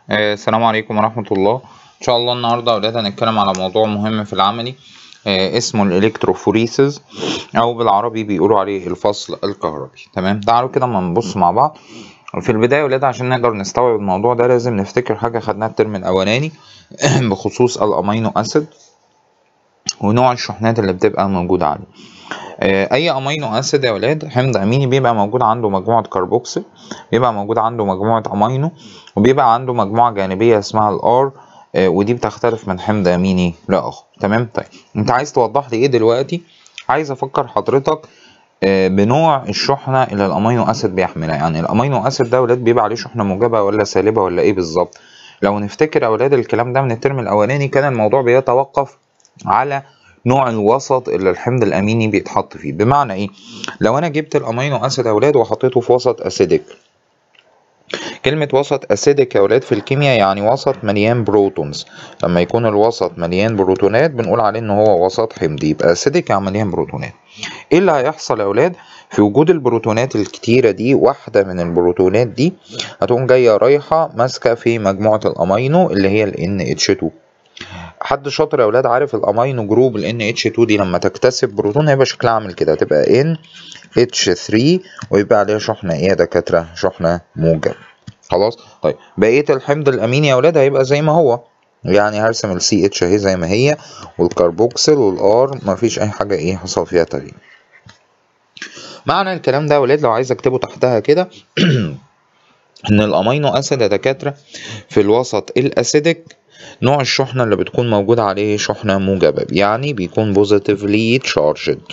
آه، السلام عليكم ورحمة الله إن شاء الله النهاردة يا ولاد هنتكلم على موضوع مهم في العملي آه، اسمه الإلكتروفوريسز أو بالعربي بيقولوا عليه الفصل الكهربي تمام تعالوا كده اما نبص مع بعض في البداية يا ولاد عشان نقدر نستوعب الموضوع ده لازم نفتكر حاجة خدناها الترم الأولاني بخصوص الأمينو أسيد ونوع الشحنات اللي بتبقى موجودة عليه آه، اي امينو اسيد يا ولاد حمض اميني بيبقى موجود عنده مجموعه كربوكسيل بيبقى موجود عنده مجموعه امينو وبيبقى عنده مجموعه جانبيه اسمها الار ودي بتختلف من حمض اميني لاخر تمام طيب انت عايز توضح لي ايه دلوقتي عايز افكر حضرتك آه، بنوع الشحنه اللي الامينو اسيد بيحملها يعني الامينو اسيد ده يا ولاد بيبقى عليه شحنه موجبه ولا سالبه ولا ايه بالظبط لو نفتكر يا ولاد الكلام ده من الترم الاولاني كان الموضوع بيتوقف على نوع الوسط اللي الحمض الاميني بيتحط فيه بمعنى ايه لو انا جبت الامينو اسيد يا اولاد وحطيته في وسط اسيدك كلمة وسط اسيدك يا ولاد في الكيمياء يعني وسط مليان بروتونز لما يكون الوسط مليان بروتونات بنقول عليه ان هو وسط حمضي يبقى اسيدك يعني مليان بروتونات ايه اللي هيحصل يا ولاد في وجود البروتونات الكتيرة دي واحدة من البروتونات دي هتقوم جاية رايحة ماسكة في مجموعة الامينو اللي هي ال NH2 حد شاطر يا اولاد عارف الامينو جروب ال NH2 دي لما تكتسب بروتون هيبقى شكلها عامل كده هتبقى NH3 ويبقى عليها شحنة ايه يا دكاترة شحنة موجب خلاص طيب بقية الحمض الاميني يا اولاد هيبقى زي ما هو يعني هرسم ال CH اهي زي ما هي والكربوكسيل والار مفيش اي حاجة ايه حصل فيها تغيير معنى الكلام ده يا ولاد لو عايز اكتبه تحتها كده ان الامينو اسيد يا دكاترة في الوسط الاسيدك نوع الشحنة اللي بتكون موجودة عليه شحنة موجبة يعني بيكون positively charged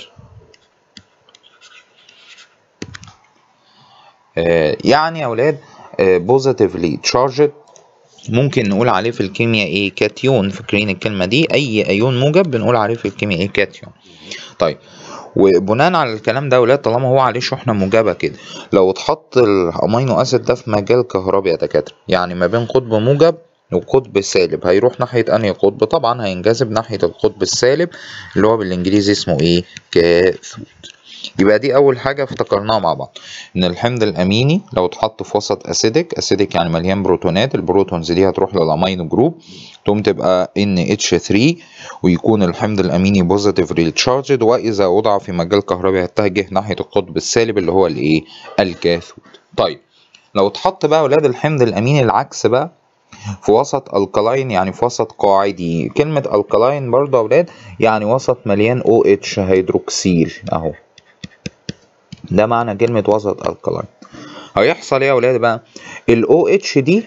آه يعني يا ولاد آه positively charged ممكن نقول عليه في الكيمياء ايه كاتيون فاكرين الكلمة دي اي ايون موجب بنقول عليه في الكيمياء ايه كاتيون طيب وبناء على الكلام ده يا ولاد طالما هو عليه شحنة موجبة كده لو اتحط الامينو اسيد ده في مجال كهربي يا دكاترة يعني ما بين قطب موجب وقطب سالب هيروح ناحية أنهي قطب؟ طبعا هينجذب ناحية القطب السالب اللي هو بالإنجليزي اسمه إيه؟ كاثود يبقى دي أول حاجة افتكرناها مع بعض إن الحمض الأميني لو اتحط في وسط أسيدك أسيدك يعني مليان بروتونات البروتونز دي هتروح للأمينو جروب تقوم تبقى NH3 ويكون الحمض الأميني بوزيتيفلي تشارجد وإذا وضع في مجال كهربي هيتجه ناحية القطب السالب اللي هو الإيه؟ الكاثود طيب لو اتحط بقى ولاد الحمض الأميني العكس بقى في وسط الكلاين يعني في وسط قاعدي كلمة الكلاين برضه يا أولاد يعني وسط مليان OH هيدروكسيل أهو ده معنى كلمة وسط الكلاين هيحصل ايه يا أولاد بقى ال OH دي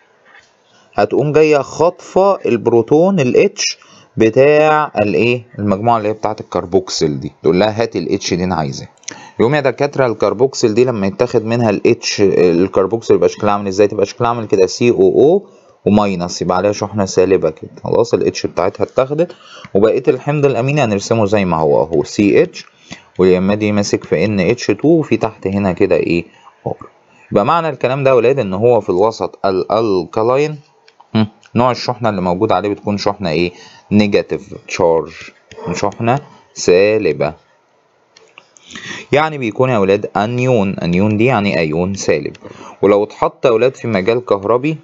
هتقوم جاية خاطفة البروتون ال H بتاع الايه المجموعة اللي هي بتاعت الكربوكسيل دي تقول لها هات ال H دي أنا عايزاه يقوم يا دكاترة الكربوكسيل دي لما يتاخد منها ال H الكربوكسيل يبقى شكلها عامل ازاي تبقى شكلها عامل كده COO وماينس يبقى عليها شحنة سالبة كده خلاص ال H بتاعتها اتاخدت وبقية الحمض الأميني هنرسمه زي ما هو اهو CH واليمة دي ماسك في NH2 وفي تحت هنا كده ايه R يبقى معنى الكلام ده يا ولاد ان هو في الوسط الالكالاين نوع الشحنة اللي موجود عليه بتكون شحنة ايه نيجاتيف تشارج شحنة سالبة يعني بيكون يا ولاد انيون انيون دي يعني ايون سالب ولو اتحط يا ولاد في مجال كهربي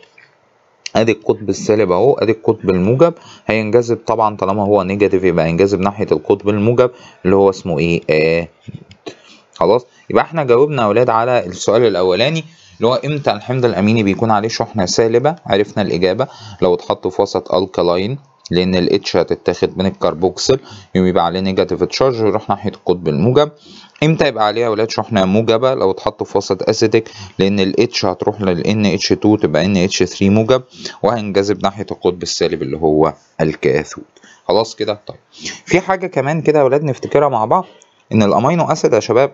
ادي القطب السالب اهو ادي القطب الموجب هينجذب طبعا طالما هو نيجاتيف يبقى ينجذب ناحيه القطب الموجب اللي هو اسمه ايه آه. خلاص يبقى احنا جاوبنا يا اولاد على السؤال الاولاني اللي هو امتى الحمض الاميني بيكون عليه شحنه سالبه عرفنا الاجابه لو اتحط في وسط الكلاين لان الاتش هتتاخد من الكربوكسيل يبقى عليه نيجاتيف تشارج ويروح ناحيه القطب الموجب امتى يبقى عليها يا ولاد شحنه موجبه لو اتحط في وسط اسيدك لان الاتش هتروح لل NH2 تبقى NH3 موجب وهينجذب ناحيه القطب السالب اللي هو الكاثود خلاص كده طيب في حاجه كمان كده يا ولاد نفتكرها مع بعض ان الامينو اسيد يا شباب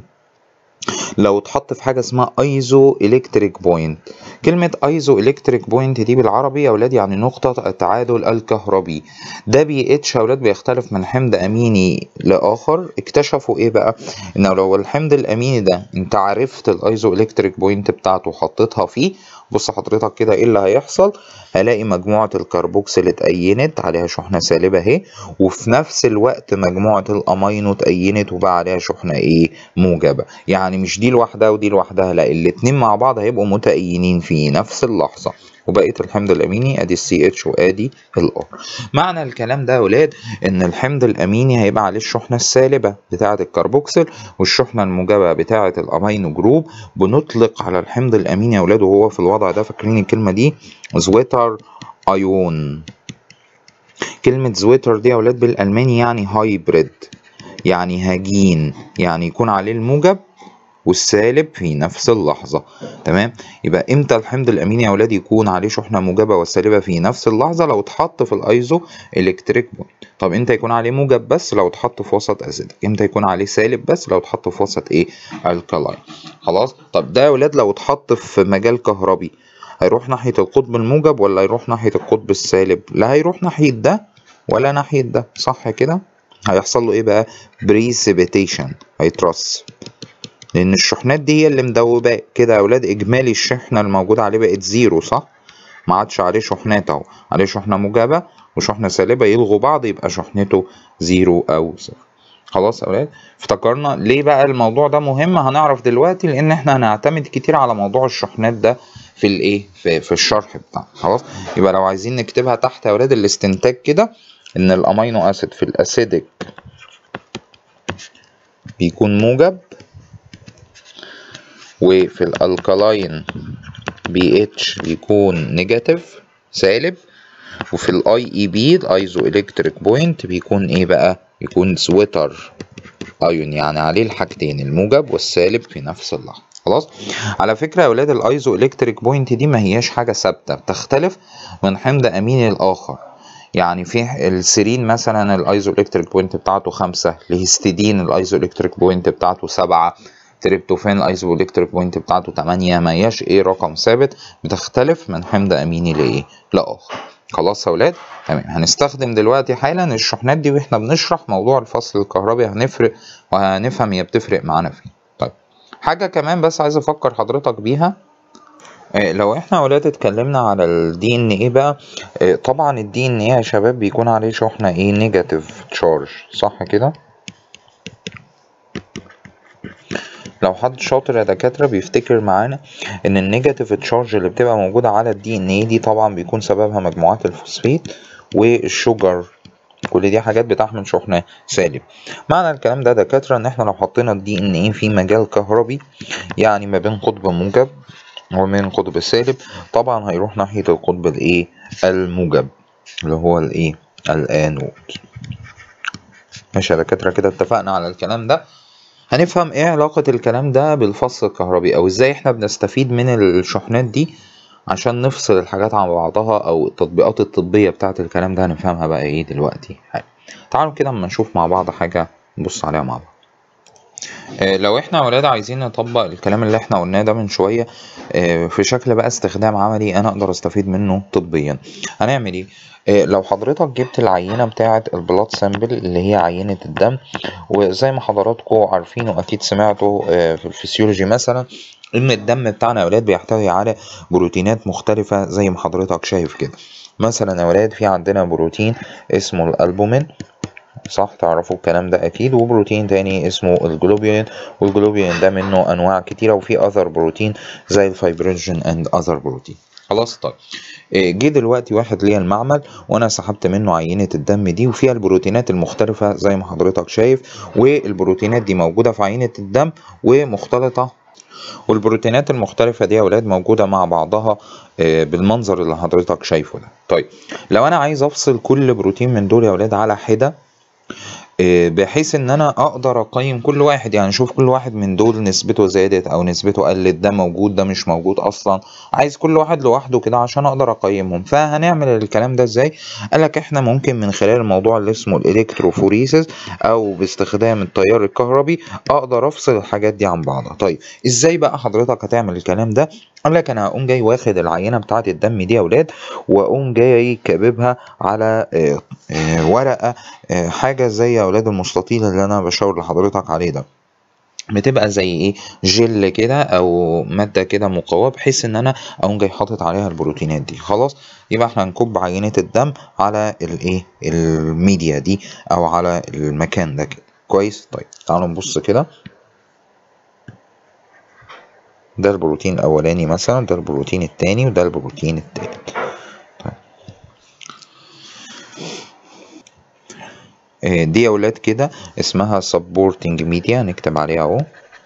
لو اتحط في حاجه اسمها ايزو الكتريك بوينت كلمه ايزو الكتريك بوينت دي بالعربي يا اولاد يعني نقطه التعادل الكهربي ده بي اتش يا اولاد بيختلف من حمض اميني لاخر اكتشفوا ايه بقى ان لو الحمض الاميني ده انت عرفت الايزو الكتريك بوينت بتاعته وحطيتها فيه بص حضرتك كده ايه اللي هيحصل هلاقي مجموعة الكربوكسيل اتأينت عليها شحنة سالبة اهي وفي نفس الوقت مجموعة الأمينو اتأينت وبقى عليها شحنة ايه موجبة يعني مش دي لوحدها ودي لوحدها لا الاتنين مع بعض هيبقوا متأينين في نفس اللحظة وبقيه الحمض الاميني ادي السي اتش وادي الار معنى الكلام ده يا ولاد ان الحمض الاميني هيبقى عليه الشحنه السالبه بتاعه الكربوكسيل والشحنه الموجبه بتاعه الامينو جروب بنطلق على الحمض الاميني يا ولاد وهو في الوضع ده فاكرين الكلمه دي زويتر ايون كلمه زويتر دي يا ولاد بالالماني يعني هايبريد يعني هجين يعني يكون عليه الموجب والسالب في نفس اللحظة تمام يبقى امتى الحمض الاميني يا اولاد يكون عليه شحنة موجبة والسالبة في نفس اللحظة لو اتحط في الايزو الكتريك بوينت طب امتى يكون عليه موجب بس لو اتحط في وسط اسيدك امتى يكون عليه سالب بس لو اتحط في وسط ايه الكالاين خلاص طب ده يا اولاد لو اتحط في مجال كهربي هيروح ناحية القطب الموجب ولا يروح ناحية القطب السالب لا هيروح ناحية ده ولا ناحية ده صح كده هيحصل له ايه بقى بريسيبيتيشن هيترص لان الشحنات دي هي اللي مدوباه كده يا اولاد اجمالي الشحنه الموجوده عليه بقت زيرو صح ما عادش عليه شحنات اهو عليه شحنه موجبه وشحنه سالبه يلغوا بعض يبقى شحنته زيرو او صفر خلاص يا اولاد افتكرنا ليه بقى الموضوع ده مهم هنعرف دلوقتي لان احنا هنعتمد كتير على موضوع الشحنات ده في الايه في, في الشرح بتاعنا خلاص يبقى لو عايزين نكتبها تحت يا اولاد الاستنتاج كده ان الامينو اسيد في الاسيدك بيكون موجب وفي الالكالاين بي اتش بيكون نيجاتيف سالب وفي الاي اي بي الايزو الكتريك بوينت بيكون ايه بقى يكون سويتر ايون يعني عليه الحاجتين الموجب والسالب في نفس اللحظه خلاص على فكره يا اولاد الايزو الكتريك بوينت دي ما هياش حاجه ثابته بتختلف من حمض امين الاخر يعني في السيرين مثلا الايزو الكتريك بوينت بتاعته خمسة الهستidine الايزو الكتريك بوينت بتاعته سبعة تريبتوفان الايزو الكتريك بوينت بتاعته 8 ما هياش ايه رقم ثابت بتختلف من حمض اميني لايه لاخر خلاص يا ولاد تمام هنستخدم دلوقتي حالا الشحنات دي واحنا بنشرح موضوع الفصل الكهربي هنفرق وهنفهم هي بتفرق معانا فين طيب حاجه كمان بس عايز افكر حضرتك بيها إيه لو احنا ولاد اتكلمنا على الدي ان ايه بقى إيه طبعا الدي ان ايه يا شباب بيكون عليه شحنه ايه نيجاتيف تشارج صح كده لو حد شاطر يا دكاتره بيفتكر معانا ان النيجاتيف تشارج اللي بتبقى موجوده على الدي ان ايه دي طبعا بيكون سببها مجموعات الفوسفيت والشجر كل دي حاجات بتحمل شحنة سالب معنى الكلام ده دكاترة ان احنا لو حطينا الدي ان ايه في مجال كهربي يعني ما بين قطب موجب ومن قطب سالب طبعا هيروح ناحية القطب الايه الموجب اللي هو الايه الانود ماشي يا دكاترة كده اتفقنا على الكلام ده هنفهم ايه علاقة الكلام ده بالفصل الكهربي او ازاي احنا بنستفيد من الشحنات دي عشان نفصل الحاجات عن بعضها او التطبيقات الطبية بتاعة الكلام ده هنفهمها بقى ايه دلوقتي حاجة. تعالوا كده اما نشوف مع بعض حاجة نبص عليها مع بعض آه لو احنا ولاد عايزين نطبق الكلام اللي احنا قلناه ده من شوية آه في شكل بقى استخدام عملي انا اقدر استفيد منه طبيا هنعمل ايه آه لو حضرتك جبت العينة بتاعة البلاد سامبل اللي هي عينة الدم وزي ما حضراتكم عارفين واكيد سمعتوا في الفسيولوجي مثلا ان الدم بتاعنا يا ولاد بيحتوي على بروتينات مختلفة زي ما حضرتك شايف كده مثلا يا ولاد في عندنا بروتين اسمه الالبومين صح تعرفوا الكلام ده اكيد وبروتين تاني اسمه الجلوبيولين والجلوبيولين ده منه انواع كتيره وفي اذر بروتين زي الفايبرينجين اند اذر بروتين خلاص طيب جه دلوقتي واحد ليا المعمل وانا سحبت منه عينه الدم دي وفيها البروتينات المختلفه زي ما حضرتك شايف والبروتينات دي موجوده في عينه الدم ومختلطه والبروتينات المختلفة دي يا ولاد موجودة مع بعضها بالمنظر اللي حضرتك شايفه ده طيب لو أنا عايز أفصل كل بروتين من دول يا ولاد على حدة بحيث ان انا اقدر اقيم كل واحد يعني اشوف كل واحد من دول نسبته زادت او نسبته قلت ده موجود ده مش موجود اصلا عايز كل واحد لوحده كده عشان اقدر اقيمهم فهنعمل الكلام ده ازاي قالك احنا ممكن من خلال الموضوع اللي اسمه الالكتروفوريسيس او باستخدام التيار الكهربي اقدر افصل الحاجات دي عن بعضها طيب ازاي بقى حضرتك هتعمل الكلام ده قال لك انا هقوم جاي واخد العينه بتاعه الدم دي يا اولاد واقوم جاي كاببها على آآ آآ ورقه آآ حاجه زي يا اولاد المستطيل اللي انا بشاور لحضرتك عليه ده بتبقى زي ايه جل كده او ماده كده مقواه بحيث ان انا اقوم جاي حاطط عليها البروتينات دي خلاص يبقى احنا هنكب عينه الدم على الايه الميديا دي او على المكان ده كده كويس طيب تعالوا نبص كده ده البروتين الاولاني مثلا ده البروتين التاني وده البروتين التالت طيب. آه، دي يا ولاد كده اسمها supporting media نكتب عليها اهو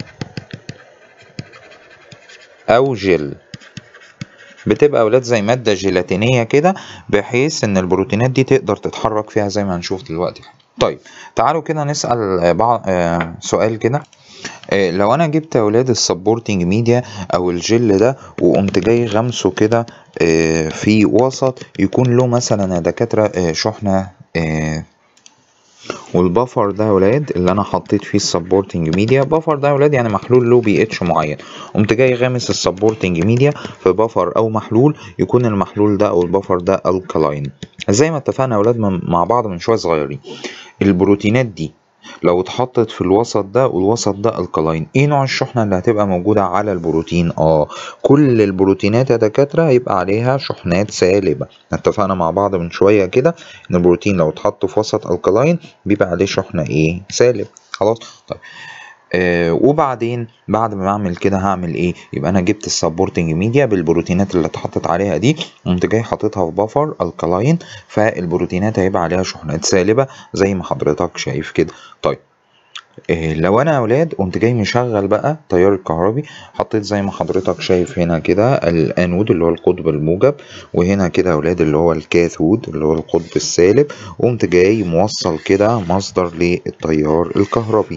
او جل بتبقى اولاد زي ماده جيلاتينيه كده بحيث ان البروتينات دي تقدر تتحرك فيها زي ما هنشوف دلوقتي طيب تعالوا كده نسال بعض آه سؤال كده آه لو انا جبت يا اولاد السبورتنج ميديا او الجل ده وقمت جاي غمسه كده آه في وسط يكون له مثلا يا دكاتره آه شحنه آه والبفر ده يا ولاد اللي انا حطيت فيه السبورتنج ميديا بفر ده يا ولاد يعني محلول له بي اتش معين قمت جاي غامس السبورتنج ميديا في بفر او محلول يكون المحلول ده او البفر ده الكلاين زي ما اتفقنا يا ولاد مع بعض من شويه صغيرين البروتينات دي لو اتحطت في الوسط ده والوسط ده الكلاين ايه نوع الشحنة اللي هتبقى موجودة على البروتين اه كل البروتينات يا دكاترة هيبقى عليها شحنات سالبة اتفقنا مع بعض من شوية كده ان البروتين لو اتحط في وسط الكلاين بيبقى عليه شحنة ايه سالب خلاص طيب آه وبعدين بعد ما اعمل كده هعمل ايه يبقى انا جبت السبورتنج ميديا بالبروتينات اللي اتحطت عليها دي قمت جاي حاططها في بفر الكلاين فالبروتينات هيبقى عليها شحنات سالبه زي ما حضرتك شايف كده طيب إيه لو انا يا اولاد قمت جاي مشغل بقى تيار الكهربي حطيت زي ما حضرتك شايف هنا كده الانود اللي هو القطب الموجب وهنا كده يا اولاد اللي هو الكاثود اللي هو القطب السالب وقمت جاي موصل كده مصدر للتيار الكهربي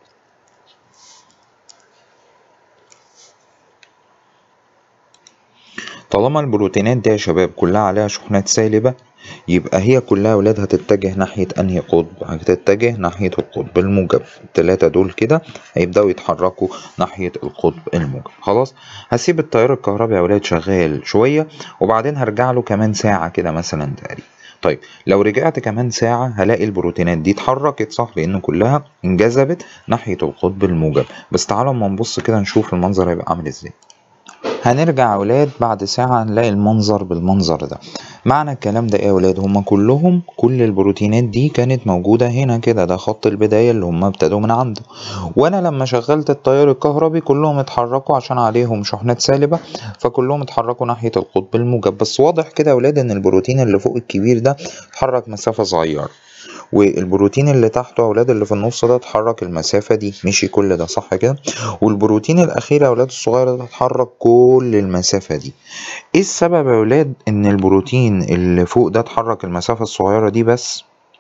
طالما البروتينات دي يا شباب كلها عليها شحنات سالبة يبقى هي كلها ولاد هتتجه ناحية أنهي قطب هتتجه ناحية القطب الموجب التلاتة دول كده هيبدأوا يتحركوا ناحية القطب الموجب خلاص هسيب التيار الكهربي يا ولاد شغال شوية وبعدين هرجع له كمان ساعة كده مثلا تقريبا طيب لو رجعت كمان ساعة هلاقي البروتينات دي اتحركت صح لأن كلها انجذبت ناحية القطب الموجب بس تعالوا اما نبص كده نشوف المنظر هيبقى عامل ازاي هنرجع يا اولاد بعد ساعة نلاقي المنظر بالمنظر ده معنى الكلام ده ايه يا اولاد هما كلهم كل البروتينات دي كانت موجودة هنا كده ده خط البداية اللي هما ابتدوا من عنده وانا لما شغلت التيار الكهربي كلهم اتحركوا عشان عليهم شحنات سالبة فكلهم اتحركوا ناحية القطب الموجب بس واضح كده يا اولاد ان البروتين اللي فوق الكبير ده اتحرك مسافة صغيرة والبروتين اللي تحته يا اولاد اللي في النص ده اتحرك المسافه دي مشي كل ده صح كده والبروتين الاخير يا اولاد الصغير ده اتحرك كل المسافه دي ايه السبب يا اولاد ان البروتين اللي فوق ده اتحرك المسافه الصغيره دي بس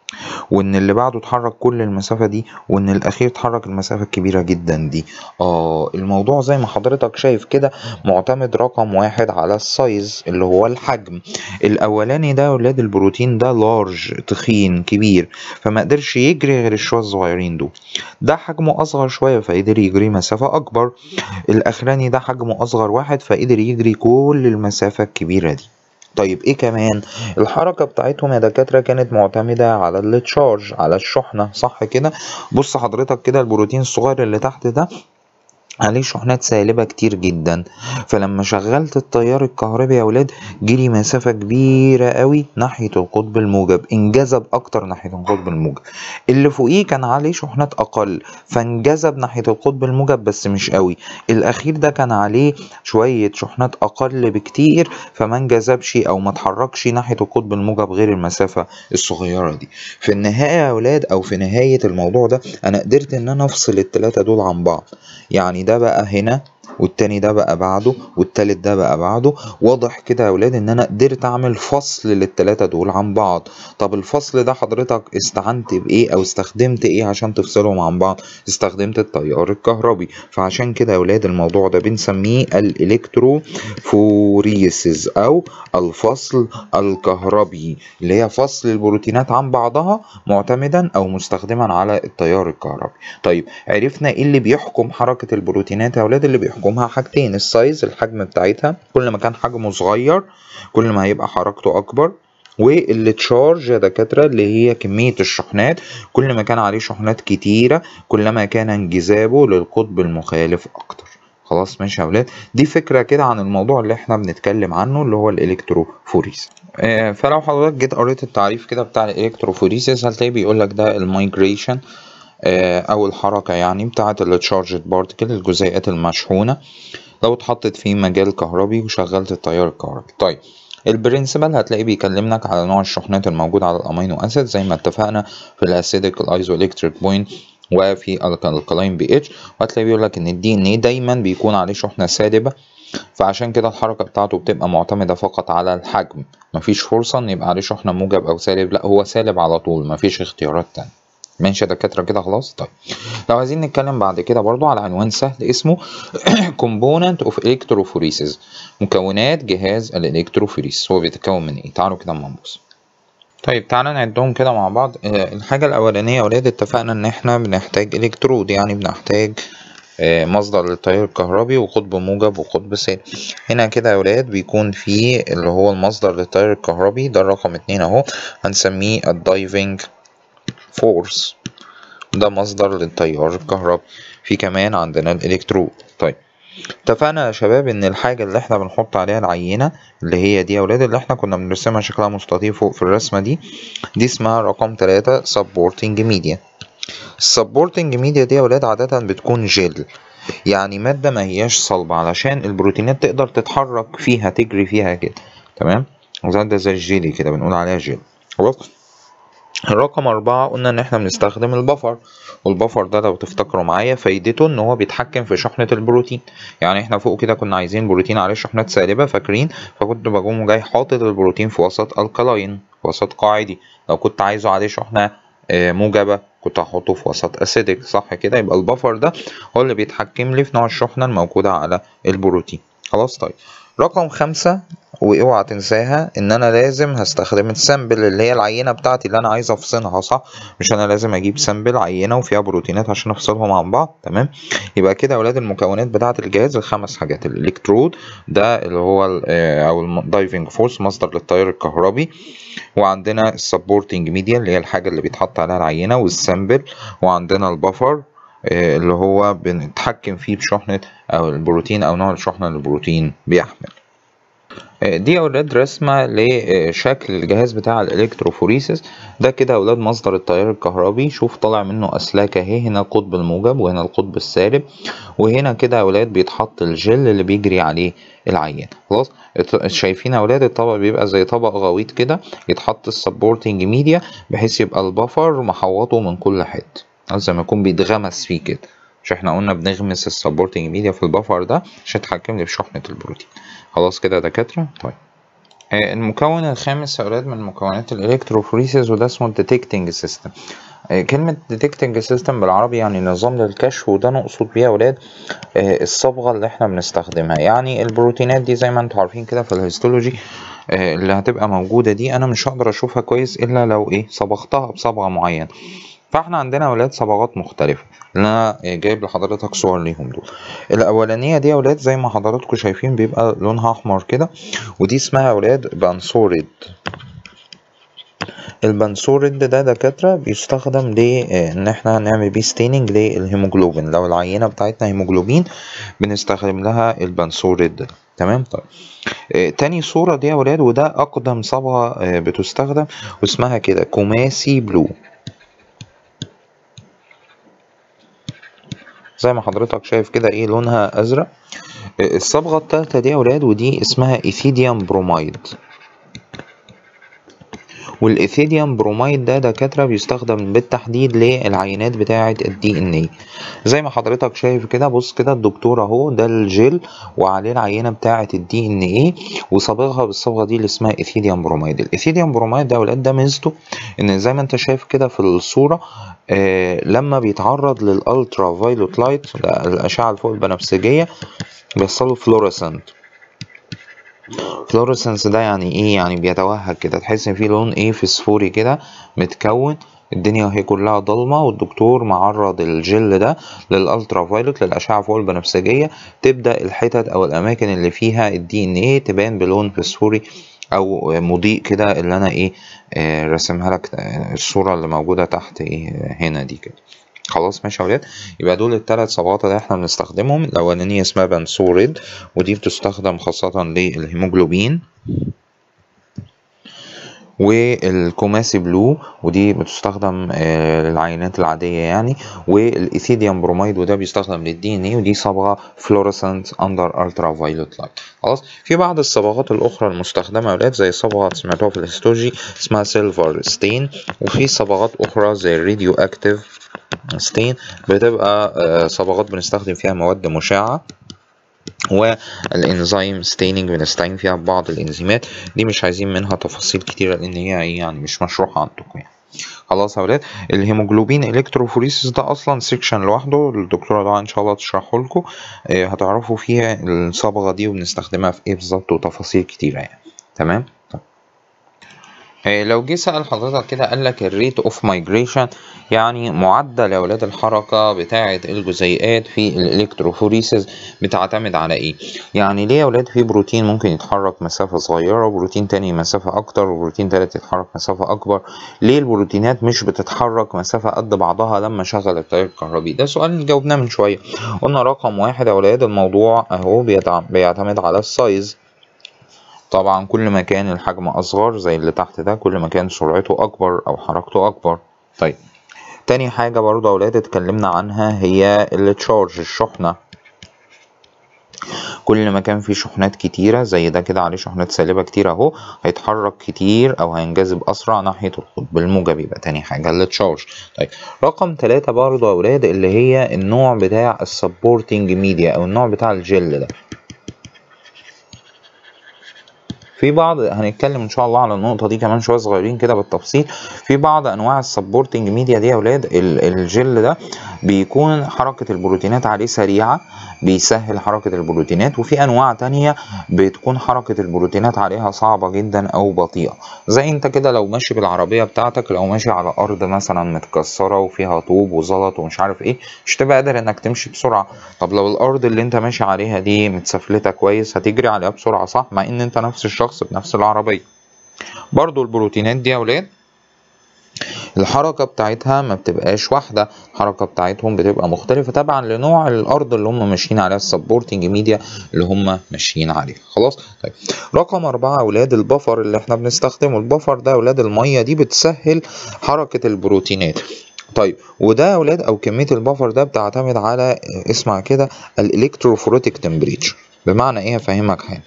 وان اللي بعده اتحرك كل المسافة دي وان الاخير اتحرك المسافة الكبيرة جدا دي اه الموضوع زي ما حضرتك شايف كده معتمد رقم واحد على السايز اللي هو الحجم الاولاني ده ولاد البروتين ده لارج تخين كبير فما قدرش يجري غير الشوية الصغيرين دول ده حجمه اصغر شوية فقدر يجري مسافة اكبر الاخراني ده حجمه اصغر واحد فقدر يجري كل المسافة الكبيرة دي طيب ايه كمان الحركه بتاعتهم يا دكاتره كانت معتمده على التشارج على الشحنه صح كده بص حضرتك كده البروتين الصغير اللي تحت ده عليه شحنات سالبة كتير جدا فلما شغلت التيار الكهربي يا ولاد جري مسافة كبيرة قوي ناحية القطب الموجب انجذب اكتر ناحية القطب الموجب اللي فوقيه كان عليه شحنات اقل فانجذب ناحية القطب الموجب بس مش قوي الاخير ده كان عليه شوية شحنات اقل بكتير فما انجذبش او ما اتحركش ناحية القطب الموجب غير المسافة الصغيرة دي في النهاية يا ولاد او في نهاية الموضوع ده انا قدرت ان انا افصل التلاتة دول عن بعض يعني ده بقى هنا والتاني ده بقى بعده والتالت ده بقى بعده واضح كده يا ولاد ان انا قدرت اعمل فصل للتلاتة دول عن بعض طب الفصل ده حضرتك استعنت بايه او استخدمت ايه عشان تفصلهم عن بعض استخدمت التيار الكهربي فعشان كده يا ولاد الموضوع ده بنسميه الالكتروفوريسيس او الفصل الكهربي اللي هي فصل البروتينات عن بعضها معتمدا او مستخدما على التيار الكهربي طيب عرفنا ايه اللي بيحكم حركة البروتينات يا ولاد اللي بيحكمها حاجتين السايز الحجم بتاعتها كل ما كان حجمه صغير كل ما هيبقى حركته اكبر واللي تشارج يا دكاترة اللي هي كمية الشحنات كل ما كان عليه شحنات كتيرة كلما كان انجذابه للقطب المخالف أكتر خلاص ماشي يا ولاد دي فكرة كده عن الموضوع اللي احنا بنتكلم عنه اللي هو الالكتروفوريس آه فلو حضرتك جيت قريت التعريف كده بتاع الالكتروفوريسيس هتلاقي بيقول لك ده المايجريشن آه او الحركة يعني بتاعة التشارجد بارتكل الجزيئات المشحونة لو اتحطت في مجال كهربي وشغلت التيار الكهربي طيب البرنسبل هتلاقيه بيكلمك على نوع الشحنات الموجودة على الامينو اسيد زي ما اتفقنا في الاسيدك الايزو الكتريك بوينت وفي الكلاين بي اتش وهتلاقيه بيقول لك ان الدي ان ايه دايما بيكون عليه شحنة سالبة فعشان كده الحركة بتاعته بتبقى معتمدة فقط على الحجم مفيش فرصة ان يبقى عليه شحنة موجب او سالب لا هو سالب على طول مفيش اختيارات تانية ماشي يا دكاترة كده خلاص طيب لو عايزين نتكلم بعد كده برضو على عنوان سهل اسمه component of electrophoresis مكونات جهاز الالكتروفوريس هو بيتكون من ايه تعالوا كده اما نبص طيب تعالى نعدهم كده مع بعض الحاجة الأولانية يا ولاد اتفقنا إن إحنا بنحتاج إلكترود يعني بنحتاج مصدر للتيار الكهربي وقطب موجب وقطب سالب هنا كده يا ولاد بيكون في اللي هو المصدر للتيار الكهربي ده الرقم اتنين اهو هنسميه الدايفنج فورس ده مصدر للتيار الكهربي في كمان عندنا الإلكترود طيب اتفقنا يا شباب ان الحاجة اللي احنا بنحط عليها العينة اللي هي دي يا ولاد اللي احنا كنا بنرسمها شكلها مستطيل فوق في الرسمة دي دي اسمها رقم تلاتة supporting media السبورتنج ميديا دي يا ولاد عادة بتكون جل يعني مادة ما هياش صلبة علشان البروتينات تقدر تتحرك فيها تجري فيها كده تمام ده زي الجيلي كده بنقول عليها جل خلاص رقم أربعة قلنا إن إحنا بنستخدم البفر والبفر ده لو تفتكروا معايا فايدته إن هو بيتحكم في شحنة البروتين يعني إحنا فوق كده كنا عايزين بروتين عليه شحنات سالبة فاكرين فكنت بقوم جاي حاطط البروتين في وسط الكلاين في وسط قاعدي لو كنت عايزه عليه شحنة موجبة كنت هحطه في وسط اسيدك صح كده يبقى البفر ده هو اللي بيتحكم لي في نوع الشحنة الموجودة على البروتين خلاص طيب رقم خمسة واوعى تنساها ان انا لازم هستخدم السامبل اللي هي العينه بتاعتي اللي انا عايز افصلها صح مش انا لازم اجيب سامبل عينه وفيها بروتينات عشان افصلهم عن بعض تمام يبقى كده يا اولاد المكونات بتاعه الجهاز الخمس حاجات الالكترود ده اللي هو او الدايفنج فورس مصدر للتيار الكهربي وعندنا السبورتنج ميديا اللي هي الحاجه اللي بيتحط عليها العينه والسامبل وعندنا البفر اللي هو بنتحكم فيه بشحنة أو البروتين أو نوع الشحنة اللي البروتين بيحمل دي يا أولاد رسمة لشكل الجهاز بتاع الإلكتروفوريسيس ده كده يا أولاد مصدر التيار الكهربي شوف طالع منه أسلاك أهي هنا القطب الموجب وهنا القطب السالب وهنا كده يا أولاد بيتحط الجل اللي بيجري عليه العيان خلاص شايفين يا أولاد الطبق بيبقى زي طبق غويط كده يتحط السبورتنج ميديا بحيث يبقى البفر محوطه من كل حتة زي ما يكون بيتغمس فيه كده مش احنا قلنا بنغمس السبورتنج ميديا في البفر ده عشان يتحكم لي في شحنة البروتين خلاص كده يا دكاترة طيب آه المكون الخامس يا أولاد من مكونات الإلكتروفوريسيس وده اسمه الديتكتنج سيستم آه كلمة ديتكتنج سيستم بالعربي يعني نظام للكشف وده نقصد بيه يا أولاد آه الصبغة اللي احنا بنستخدمها يعني البروتينات دي زي ما انتوا عارفين كده في الهيستولوجي اللي هتبقى موجودة دي أنا مش هقدر أشوفها كويس إلا لو إيه صبغتها بصبغة معينة فاحنا عندنا اولاد صبغات مختلفه اللي انا جايب لحضرتك صور ليهم دول الاولانيه دي يا اولاد زي ما حضراتكم شايفين بيبقى لونها احمر كده ودي اسمها اولاد بنسوريد البنسوريد ده دكاترة بيستخدم لإن احنا نعمل بيه ستيننج للهيموجلوبين لو العينة بتاعتنا هيموجلوبين بنستخدم لها البنسوريد ده تمام طيب آه تاني صورة دي يا ولاد وده أقدم صبغة آه بتستخدم واسمها كده كوماسي بلو زي ما حضرتك شايف كده ايه لونها ازرق الصبغة التالتة دي يا ولاد ودي اسمها ايثيديوم برومايد والايثيديوم برومايد ده دكاترة بيستخدم بالتحديد للعينات بتاعة الدي ان اي زي ما حضرتك شايف كده بص كده الدكتور اهو ده الجل وعليه العينة بتاعة الدي ان اي وصابغها بالصبغة دي اللي اسمها ايثيديوم برومايد الايثيديوم برومايد ده يا ولاد ده ميزته ان زي ما انت شايف كده في الصورة آه لما بيتعرض للالترا فايلوت لايت الاشعة الفوق البنفسجية بيحصل له فلورسنت فلورسنس ده يعني ايه يعني بيتوهج كده تحس ان في لون ايه فسفوري كده متكون الدنيا هي كلها ضلمة والدكتور معرض الجل ده للالترا فايلوت للاشعة فوق البنفسجية تبدأ الحتت او الاماكن اللي فيها الدي ان ايه تبان بلون فسفوري او مضيء كده اللي انا ايه آه، راسمها لك آه، الصورة اللي موجودة تحت ايه هنا دي كده خلاص ماشي يا ولاد يبقى دول الثلاث صبغات اللي احنا بنستخدمهم الاولانية اسمها بنسوريد ودي بتستخدم خاصة للهيموجلوبين والكوماسي بلو ودي بتستخدم آه، للعينات العادية يعني والايثيديوم بروميد وده بيستخدم للدي ان اي ودي صبغة فلورسنت اندر الترا فايولوت لايت خلاص في بعض الصبغات الاخرى المستخدمة يا ولاد زي صبغة سمعتوها في الهيستولوجي اسمها سيلفر ستين وفي صبغات اخرى زي الراديو اكتيف ستين بتبقى آه، صبغات بنستخدم فيها مواد مشعة والانزيم ستيننج بنستعين فيها ببعض الانزيمات دي مش عايزين منها تفاصيل كتيرة لان هي إيه يعني مش مشروحة عندكم يعني خلاص يا ولاد الهيموجلوبين الكتروفوريسيس ده اصلا سيكشن لوحده الدكتوره ده ان شاء الله تشرحه لكم آه، هتعرفوا فيها الصبغه دي وبنستخدمها في ايه بالظبط وتفاصيل كتيره يعني تمام طيب. آه، لو جه سأل حضرتك كده قال لك الريت اوف مايجريشن يعني معدل يا ولاد الحركة بتاعة الجزيئات في الالكتروفوريسيس بتعتمد على ايه يعني ليه يا ولاد في بروتين ممكن يتحرك مسافة صغيرة وبروتين تاني مسافة اكتر وبروتين تالت يتحرك مسافة اكبر ليه البروتينات مش بتتحرك مسافة قد بعضها لما شغل التيار الكهربي ده سؤال جاوبناه من شوية قلنا رقم واحد يا ولاد الموضوع اهو بيتع- بيعتمد على السايز طبعا كل ما كان الحجم اصغر زي اللي تحت ده كل ما كان سرعته اكبر او حركته اكبر طيب تاني حاجة برضه يا ولاد اتكلمنا عنها هي التشارج الشحنة كل ما كان في شحنات كتيرة زي ده كده عليه شحنات سالبة كتير اهو هيتحرك كتير او هينجذب اسرع ناحية القطب الموجب يبقى تاني حاجة التشارج طيب رقم تلاتة برضه يا ولاد اللي هي النوع بتاع السبورتنج ميديا او النوع بتاع الجل ده في بعض هنتكلم ان شاء الله على النقطه دي كمان شويه صغيرين كده بالتفصيل في بعض انواع السبورتنج ميديا دي يا اولاد ال- الجل ده بيكون حركه البروتينات عليه سريعه بيسهل حركه البروتينات وفي انواع تانية بتكون حركه البروتينات عليها صعبه جدا او بطيئه زي انت كده لو ماشي بالعربيه بتاعتك لو ماشي على ارض مثلا متكسره وفيها طوب وزلط ومش عارف ايه مش تبقى قادر انك تمشي بسرعه طب لو الارض اللي انت ماشي عليها دي متسفلته كويس هتجري عليها بسرعه صح مع ان انت نفس الشخص بنفس العربيه برضو البروتينات دي يا ولاد الحركة بتاعتها ما بتبقاش واحدة الحركة بتاعتهم بتبقى مختلفة طبعا لنوع الأرض اللي هم ماشيين عليها السبورتنج ميديا اللي هم ماشيين عليها خلاص طيب رقم أربعة أولاد البفر اللي احنا بنستخدمه البفر ده أولاد المية دي بتسهل حركة البروتينات طيب وده يا أولاد أو كمية البفر ده بتعتمد على اسمع كده الإلكتروفوريتك تمبريتشر بمعنى إيه هفهمك حاجة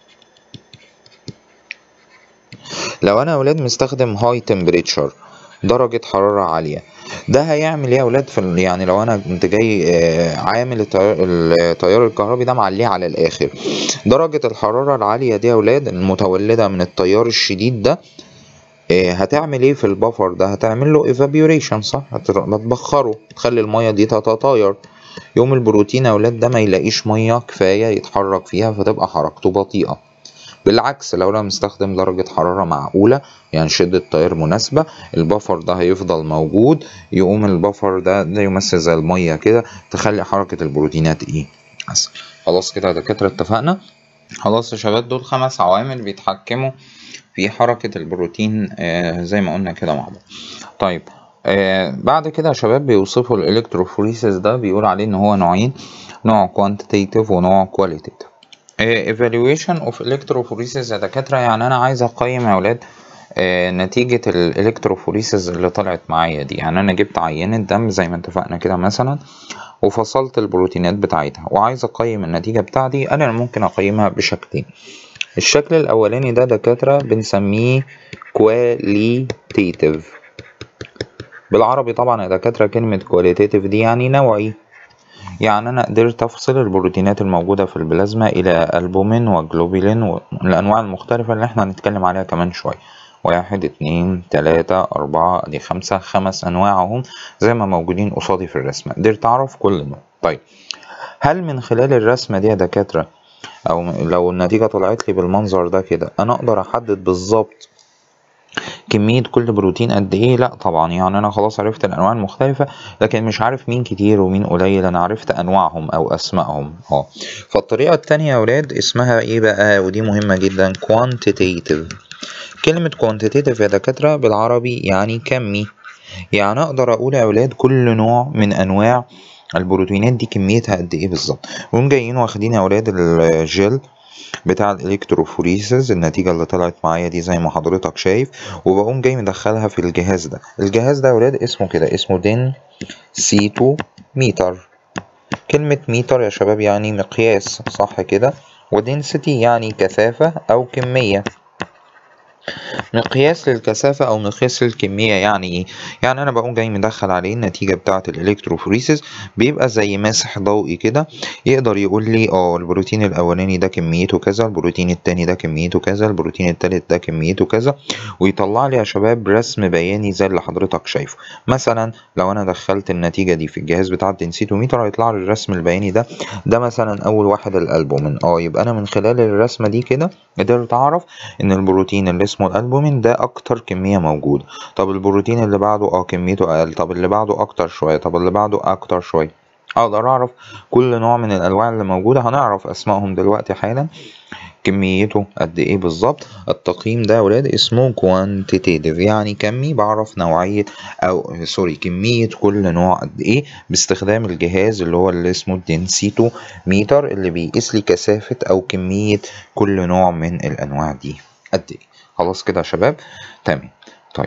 لو انا يا اولاد مستخدم هاي تمبريتشر درجة حرارة عالية ده هيعمل ايه يا اولاد في ال- يعني لو انا كنت جاي آه، عامل التيار التيار الكهربي ده معليه على الاخر درجة الحرارة العالية دي يا اولاد المتولدة من التيار الشديد ده آه، هتعمل ايه في البفر ده هتعمل له evaporation صح هت- هتبخره تخلي المية دي تتطاير يوم البروتين يا اولاد ده ما يلاقيش مية كفاية يتحرك فيها فتبقى حركته بطيئة بالعكس لو انا مستخدم درجة حرارة معقولة يعني شدة تيار مناسبة البفر ده هيفضل موجود يقوم البفر ده ده يمثل زي المية كده تخلي حركة البروتينات ايه اسهل خلاص كده يا دكاترة اتفقنا خلاص يا شباب دول خمس عوامل بيتحكموا في حركة البروتين آه زي ما قلنا كده مع بعض طيب آه بعد كده يا شباب بيوصفوا الالكتروفوريسيس ده بيقول عليه ان هو نوعين نوع quantitative ونوع qualitative آه، evaluation of electrophoresis يا دكاترة يعني أنا عايز أقيم يا ولاد آه، نتيجة الالكتروفوريسيس اللي طلعت معايا دي يعني أنا جبت عينة دم زي ما اتفقنا كده مثلا وفصلت البروتينات بتاعتها وعايز أقيم النتيجة بتاعتي أنا ممكن أقيمها بشكلين الشكل الأولاني ده دكاترة بنسميه qualitative بالعربي طبعا يا دكاترة كلمة qualitative دي يعني نوعي يعني أنا قدرت أفصل البروتينات الموجودة في البلازما إلى ألبومين وجلوبولين والأنواع المختلفة اللي احنا هنتكلم عليها كمان شوية واحد اتنين تلاتة أربعة دي خمسة خمس أنواع اهم زي ما موجودين قصادي في الرسمة قدرت أعرف كل نوع طيب هل من خلال الرسمة دي يا دكاترة أو لو النتيجة طلعت لي بالمنظر ده كده أنا أقدر أحدد بالظبط كمية كل بروتين قد ايه لا طبعا يعني انا خلاص عرفت الانواع المختلفة لكن مش عارف مين كتير ومين قليل انا عرفت انواعهم او اسمائهم اه فالطريقة التانية يا ولاد اسمها ايه بقى ودي مهمة جدا quantitative كلمة quantitative يا دكاترة بالعربي يعني كمي يعني اقدر اقول يا ولاد كل نوع من انواع البروتينات دي كميتها قد ايه بالظبط وهم جايين واخدين يا ولاد الجل بتاع الالكتروفوريسز النتيجة اللي طلعت معايا دي زي ما حضرتك شايف وبقوم جاي مدخلها في الجهاز ده الجهاز ده يا ولاد اسمه كده اسمه دين سيتو ميتر كلمة ميتر يا شباب يعني مقياس صح كده ودنسيتي يعني كثافة أو كمية مقياس للكثافة أو مقياس للكمية يعني إيه؟ يعني أنا بقوم جاي مدخل عليه النتيجة بتاعة الإلكتروفوريسيس بيبقى زي ماسح ضوئي كده يقدر يقول لي اه البروتين الأولاني ده كميته كذا البروتين التاني ده كميته كذا البروتين التالت ده كميته كذا ويطلع لي يا شباب رسم بياني زي اللي حضرتك شايفه مثلا لو أنا دخلت النتيجة دي في الجهاز بتاع الدنسيتوميتر هيطلع لي الرسم البياني ده ده مثلا أول واحد الألبومين اه يبقى أنا من خلال الرسمة دي كده قدرت أعرف إن البروتين اللي اسمه الألبومين ده أكتر كمية موجودة طب البروتين اللي بعده اه كميته أقل طب اللي بعده أكتر شوية طب اللي بعده أكتر شوية أقدر أعرف كل نوع من الأنواع اللي موجودة هنعرف أسمائهم دلوقتي حالا كميته قد ايه بالظبط التقييم ده يا ولاد اسمه كوانتيتيف يعني كمي بعرف نوعية او سوري كمية كل نوع قد ايه باستخدام الجهاز اللي هو اللي اسمه الدنسيتو ميتر اللي بيقيس لي كثافة او كمية كل نوع من الانواع دي قد ايه خلاص كده يا شباب تمام طيب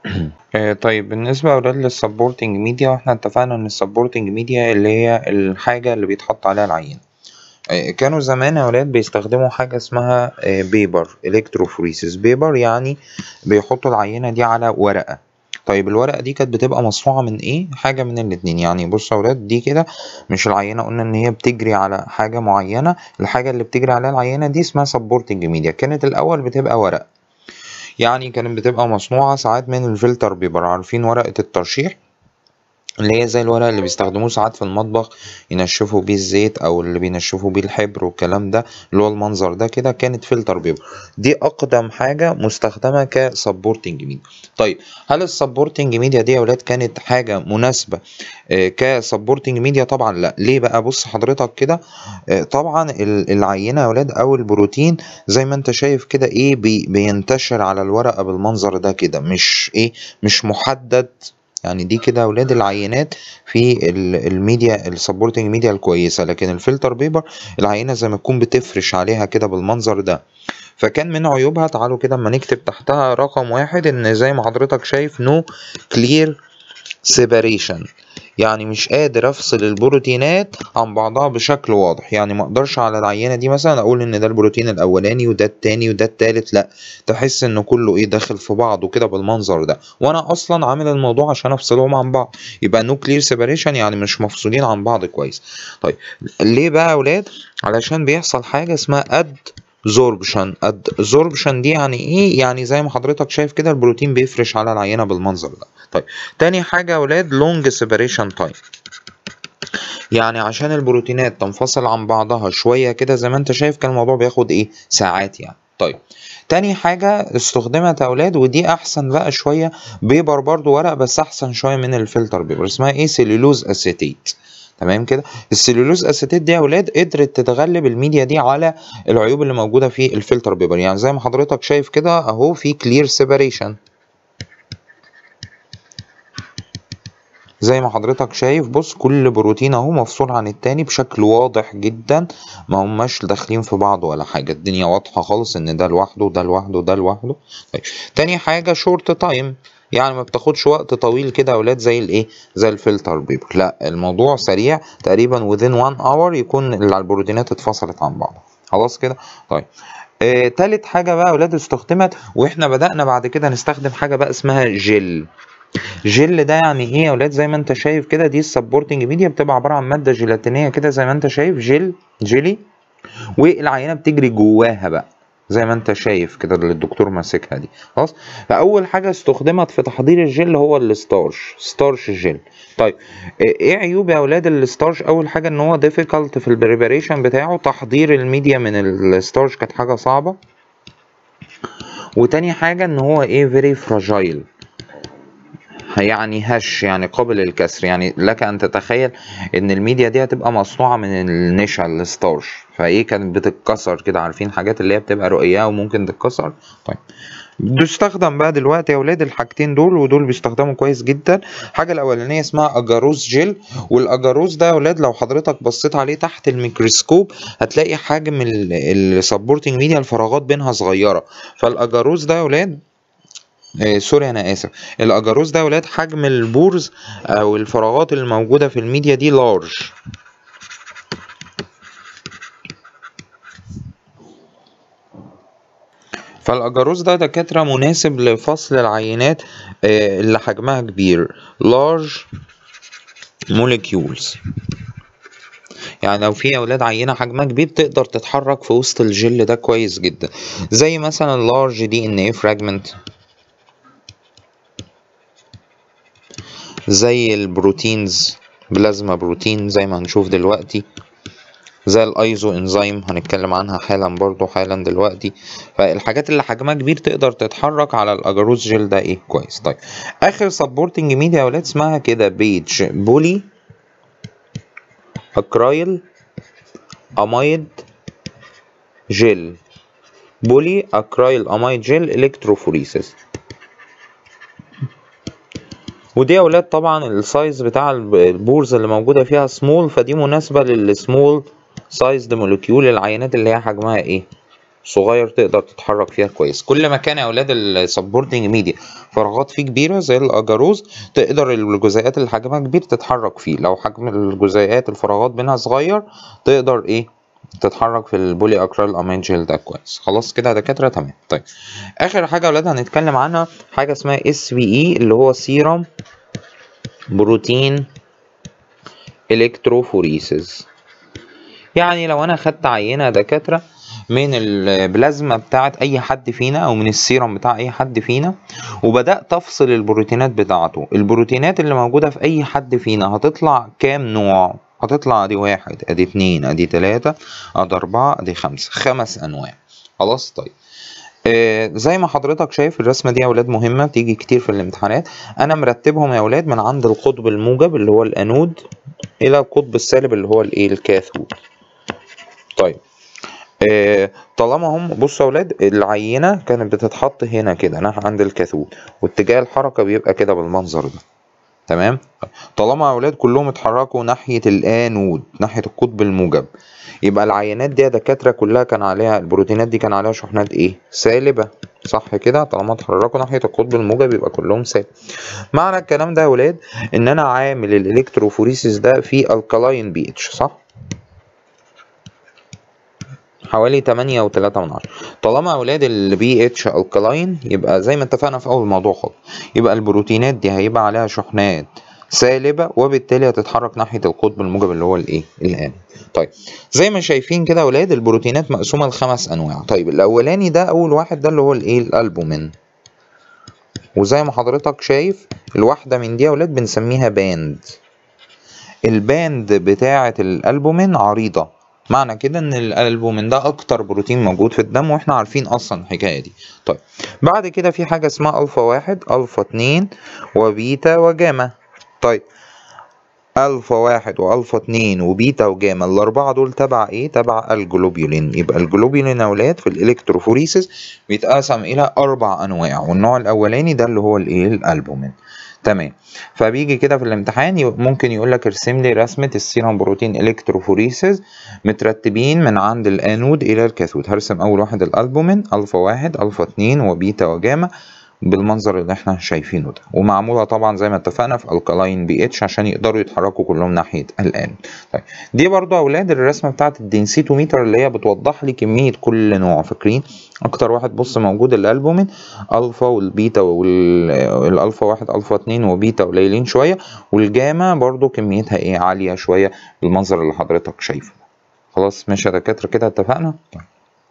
آه، طيب بالنسبة يا ولاد للسبورتنج ميديا واحنا اتفقنا ان السبورتنج ميديا اللي هي الحاجة اللي بيتحط عليها العينة آه، كانوا زمان يا ولاد بيستخدموا حاجة اسمها بيبر الكتروفوريسيس بيبر يعني بيحطوا العينة دي على ورقة طيب الورقة دي كانت بتبقى مصنوعة من ايه؟ حاجة من الاتنين يعني بص يا ولاد دي كده مش العينة قلنا ان هي بتجري على حاجة معينة الحاجة اللي بتجري عليها العينة دي اسمها سبورتنج ميديا كانت الأول بتبقى ورق يعني كانت بتبقى مصنوعة ساعات من الفلتر بيبر عارفين ورقة الترشيح اللي هي زي الورق اللي بيستخدموه ساعات في المطبخ ينشفوا بيه الزيت او اللي بينشفوا بيه الحبر والكلام ده اللي هو المنظر ده كده كانت فلتر بيبر دي اقدم حاجه مستخدمه كسبورتنج ميديا طيب هل السبورتنج ميديا دي يا ولاد كانت حاجه مناسبه آه، كسبورتنج ميديا طبعا لا ليه بقى بص حضرتك كده آه، طبعا ال- العينه يا ولاد او البروتين زي ما انت شايف كده ايه بي بينتشر على الورقه بالمنظر ده كده مش ايه مش محدد يعني دي كده اولاد العينات في ال- الميديا السبورتنج ميديا الكويسه لكن الفلتر بيبر العينه زي ما تكون بتفرش عليها كده بالمنظر ده فكان من عيوبها تعالوا كده اما نكتب تحتها رقم واحد ان زي ما حضرتك شايف نو كلير سيباريشن يعني مش قادر افصل البروتينات عن بعضها بشكل واضح يعني ما اقدرش على العينه دي مثلا اقول ان ده البروتين الاولاني وده التاني وده التالت لا تحس ان كله ايه داخل في بعضه كده بالمنظر ده وانا اصلا عامل الموضوع عشان افصلهم عن بعض يبقى نو كلير سيباريشن يعني مش مفصولين عن بعض كويس طيب ليه بقى يا اولاد علشان بيحصل حاجه اسمها اد زوربشن ادزوربشن دي يعني ايه يعني زي ما حضرتك شايف كده البروتين بيفرش على العينه بالمنظر ده طيب تاني حاجه يا اولاد لونج سيباريشن تايم يعني عشان البروتينات تنفصل عن بعضها شويه كده زي ما انت شايف كان الموضوع بياخد ايه ساعات يعني طيب تاني حاجة استخدمت يا أولاد ودي أحسن بقى شوية بيبر برضو ورق بس أحسن شوية من الفلتر بيبر اسمها إيه سيلولوز أسيتيت تمام كده السلولوز اسيتيت دي يا اولاد قدرت تتغلب الميديا دي على العيوب اللي موجوده في الفلتر بيبر يعني زي ما حضرتك شايف كده اهو في كلير سيباريشن زي ما حضرتك شايف بص كل بروتين اهو مفصول عن التاني بشكل واضح جدا ما هماش داخلين في بعض ولا حاجه الدنيا واضحه خالص ان ده لوحده وده لوحده وده لوحده طيب تاني حاجه شورت تايم يعني ما بتاخدش وقت طويل كده يا اولاد زي الايه زي الفلتر بيبر لا الموضوع سريع تقريبا within 1 hour يكون البروتينات اتفصلت عن بعض خلاص كده طيب آه، تالت حاجة بقى يا ولاد استخدمت واحنا بدأنا بعد كده نستخدم حاجة بقى اسمها جل جل ده يعني ايه يا ولاد زي ما انت شايف كده دي السبورتنج ميديا بتبقى عبارة عن مادة جيلاتينية كده زي ما انت شايف جل جيلي والعينة بتجري جواها بقى زي ما انت شايف كده اللي الدكتور ماسكها دي خلاص فاول حاجه استخدمت في تحضير الجل هو الستارش ستارش الجل طيب ايه عيوب يا اولاد الستارش اول حاجه ان هو difficult في البريباريشن بتاعه تحضير الميديا من الستارش كانت حاجه صعبه وتاني حاجة ان هو ايه very fragile يعني هش يعني قابل للكسر يعني لك ان تتخيل ان الميديا دي هتبقى مصنوعة من النشا الستارش فايه كانت بتتكسر كده عارفين حاجات اللي هي بتبقى رقيقة وممكن تتكسر طيب بيستخدم بقى دلوقتي يا ولاد الحاجتين دول ودول بيستخدموا كويس جدا الحاجه الاولانيه اسمها اجاروز جل والاجاروز ده يا ولاد لو حضرتك بصيت عليه تحت الميكروسكوب هتلاقي حجم السبورتنج ميديا الفراغات بينها صغيره فالاجاروز ده يا ولاد آه سوري انا اسف الاجاروز ده يا ولاد حجم البورز او الفراغات اللي موجوده في الميديا دي لارج فالأجاروز ده دكاترة مناسب لفصل العينات اللي حجمها كبير large molecules يعني لو في أولاد عينة حجمها كبير تقدر تتحرك في وسط الجل ده كويس جدا زي مثلا large دي ان ايه fragment زي البروتينز بلازما بروتين زي ما هنشوف دلوقتي زي الايزو انزيم هنتكلم عنها حالا برضو حالا دلوقتي فالحاجات اللي حجمها كبير تقدر تتحرك على الاجاروز جل ده ايه كويس طيب اخر سبورتنج ميديا يا ولاد اسمها كده بيج بولي اكرايل امايد جل بولي اكرايل امايد جل الكتروفوريسيس ودي يا ولاد طبعا السايز بتاع البورز اللي موجوده فيها سمول فدي مناسبه للسمول سايزد مولكيول العينات اللي هي حجمها ايه صغير تقدر تتحرك فيها كويس كل ما كان يا اولاد السبورتنج ميديا فراغات فيه كبيره زي الاجاروز تقدر الجزيئات اللي حجمها كبير تتحرك فيه لو حجم الجزيئات الفراغات بينها صغير تقدر ايه تتحرك في البولي اكريل امين جيل ده كويس خلاص كده يا دكاتره تمام طيب اخر حاجه يا اولاد هنتكلم عنها حاجه اسمها اس بي اي اللي هو سيرم بروتين الكتروفوريسز يعني لو انا خدت عينه دكاتره من البلازما بتاعت اي حد فينا او من السيرم بتاع اي حد فينا وبدات افصل البروتينات بتاعته البروتينات اللي موجوده في اي حد فينا هتطلع كام نوع هتطلع ادي واحد ادي اتنين ادي تلاتة ادي اربعة ادي خمسة خمس انواع خلاص طيب آه زي ما حضرتك شايف الرسمة دي يا ولاد مهمة بتيجي كتير في الامتحانات أنا مرتبهم يا ولاد من عند القطب الموجب اللي هو الأنود إلى القطب السالب اللي هو الإيه الكاثود طيب آه طالما هم بصوا يا ولاد العينة كانت بتتحط هنا كده ناحية عند الكاثود واتجاه الحركة بيبقى كده بالمنظر ده تمام طالما يا اولاد كلهم اتحركوا ناحيه الانود ناحيه القطب الموجب يبقى العينات دي يا دكاتره كلها كان عليها البروتينات دي كان عليها شحنات ايه سالبه صح كده طالما اتحركوا ناحيه القطب الموجب يبقى كلهم سالب معنى الكلام ده يا اولاد ان انا عامل الالكتروفوريسيس ده في الكالاين بي اتش صح حوالي 8 و3 من عشرة طالما يا اولاد البي اتش الكلاين يبقى زي ما اتفقنا في اول موضوع خالص يبقى البروتينات دي هيبقى عليها شحنات سالبة وبالتالي هتتحرك ناحية القطب الموجب اللي هو الايه الان طيب زي ما شايفين كده يا اولاد البروتينات مقسومة لخمس انواع طيب الاولاني ده اول واحد ده اللي هو الايه الالبومين وزي ما حضرتك شايف الواحدة من دي يا اولاد بنسميها باند الباند بتاعة الالبومين عريضة معنى كده ان الالبومين ده اكتر بروتين موجود في الدم واحنا عارفين اصلا الحكايه دي طيب بعد كده في حاجه اسمها الفا واحد الفا اتنين وبيتا وجاما طيب الفا واحد والفا اتنين وبيتا وجاما الاربعه دول تبع ايه تبع الجلوبيولين يبقى الجلوبيولين يا اولاد في الالكتروفوريسيس بيتقسم الى اربع انواع والنوع الاولاني ده اللي هو الايه الالبومين تمام فبيجي كده في الامتحان ممكن يقول لك ارسم لي رسمه السيرم بروتين الكتروفوريسيس مترتبين من عند الانود الى الكاثود هرسم اول واحد الالبومين الفا واحد الفا اتنين وبيتا وجاما بالمنظر اللي احنا شايفينه ده ومعموله طبعا زي ما اتفقنا في الكالاين بي اتش عشان يقدروا يتحركوا كلهم ناحيه الان طيب دي برضو اولاد الرسمه بتاعه الدنسيتوميتر اللي هي بتوضح لي كميه كل نوع فاكرين اكتر واحد بص موجود الالبومين الفا والبيتا والالفا واحد الفا اتنين وبيتا قليلين شويه والجاما برضو كميتها ايه عاليه شويه بالمنظر اللي حضرتك شايفه خلاص ماشي يا دكاتره كده اتفقنا طيب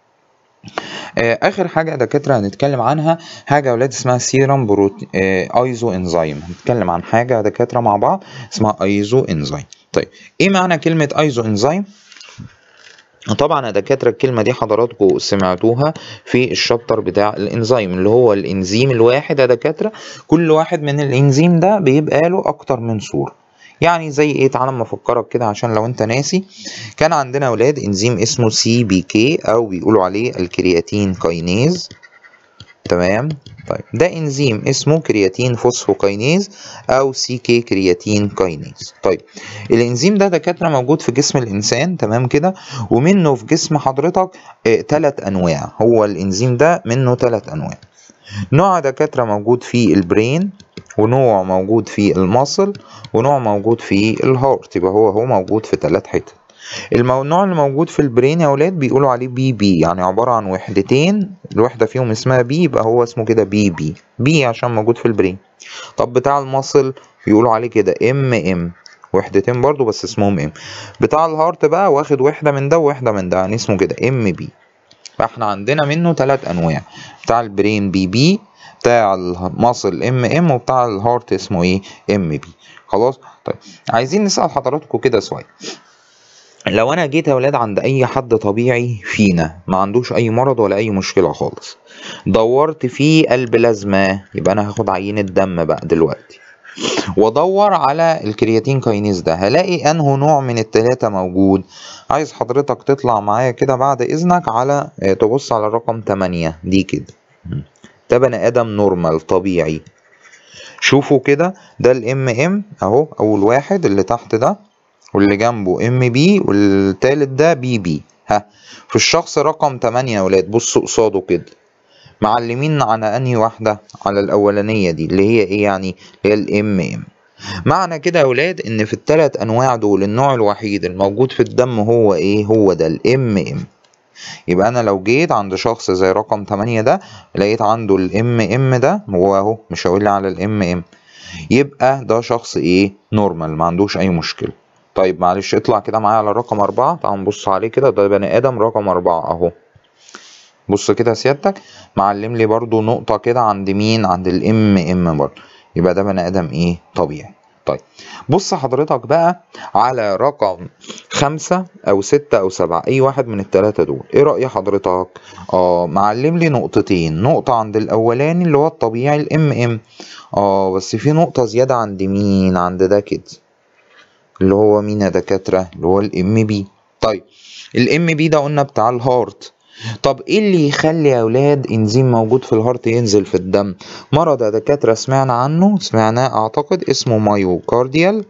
اخر حاجه يا دكاتره هنتكلم عنها حاجه يا اولاد اسمها سيرم بروت ايزو انزيم هنتكلم عن حاجه يا دكاتره مع بعض اسمها ايزو انزيم طيب ايه معنى كلمه ايزو انزيم طبعا يا دكاترة الكلمة دي حضراتكم سمعتوها في الشابتر بتاع الانزيم اللي هو الانزيم الواحد يا دكاترة كل واحد من الانزيم ده بيبقى له اكتر من صورة يعني زي ايه تعالى اما افكرك كده عشان لو انت ناسي كان عندنا اولاد انزيم اسمه سي بي كي او بيقولوا عليه الكرياتين كاينيز تمام طيب ده انزيم اسمه كرياتين فوسفوكاينيز او سي كي كرياتين كاينيز طيب الانزيم ده دكاتره موجود في جسم الانسان تمام كده ومنه في جسم حضرتك ثلاث آه انواع هو الانزيم ده منه ثلاث انواع نوع دكاتره موجود في البرين ونوع موجود في المصل ونوع موجود في الهارت يبقى هو هو موجود في ثلاث حتت النوع اللي موجود في البرين يا ولاد بيقولوا عليه بي بي يعني عبارة عن وحدتين الوحدة فيهم اسمها بي يبقى هو اسمه كده بي بي بي عشان موجود في البرين طب بتاع المصل بيقولوا عليه كده ام ام وحدتين برضو بس اسمهم ام بتاع الهارت بقى واخد وحدة من ده ووحدة من ده يعني اسمه كده ام بي فاحنا عندنا منه ثلاث انواع بتاع البرين بي بي بتاع المصل ام ام وبتاع الهارت اسمه ايه ام بي خلاص طيب عايزين نسأل حضراتكم كده سؤال لو انا جيت يا ولاد عند اي حد طبيعي فينا ما عندوش اي مرض ولا اي مشكله خالص دورت في البلازما يبقى انا هاخد عينه دم بقى دلوقتي وادور على الكرياتين كاينيز ده هلاقي انه نوع من التلاتة موجود عايز حضرتك تطلع معايا كده بعد اذنك على تبص على الرقم 8 دي كده ده بني ادم نورمال طبيعي شوفوا كده ده الام ام اهو اول واحد اللي تحت ده واللي جنبه ام بي والتالت ده بي بي ها في الشخص رقم 8 يا ولاد بصوا قصاده كده معلمين على انهي واحدة على الاولانية دي اللي هي ايه يعني اللي هي الام ام معنى كده يا ولاد ان في الثلاث انواع دول النوع الوحيد الموجود في الدم هو ايه هو ده الام ام يبقى انا لو جيت عند شخص زي رقم 8 ده لقيت عنده الام ام ده هو اهو مش هقول لي على الام ام يبقى ده شخص ايه نورمال ما عندوش اي مشكله طيب معلش اطلع كده معايا على رقم أربعة تعال نبص عليه كده ده بني آدم رقم أربعة أهو بص كده سيادتك معلم لي برضو نقطة كده عند مين عند الام ام برضو يبقى ده بني آدم ايه طبيعي طيب بص حضرتك بقى على رقم خمسة أو ستة أو سبعة أي واحد من التلاتة دول إيه رأي حضرتك؟ آه معلم لي نقطتين نقطة عند الأولاني اللي هو الطبيعي الام ام آه بس في نقطة زيادة عند مين؟ عند ده كده اللي هو مين يا دكاترة اللي هو الام بي طيب الام بي ده قلنا بتاع الهارت طب ايه اللي يخلي يا اولاد انزيم موجود في الهارت ينزل في الدم مرض يا دكاترة سمعنا عنه سمعناه اعتقد اسمه مايوكارديال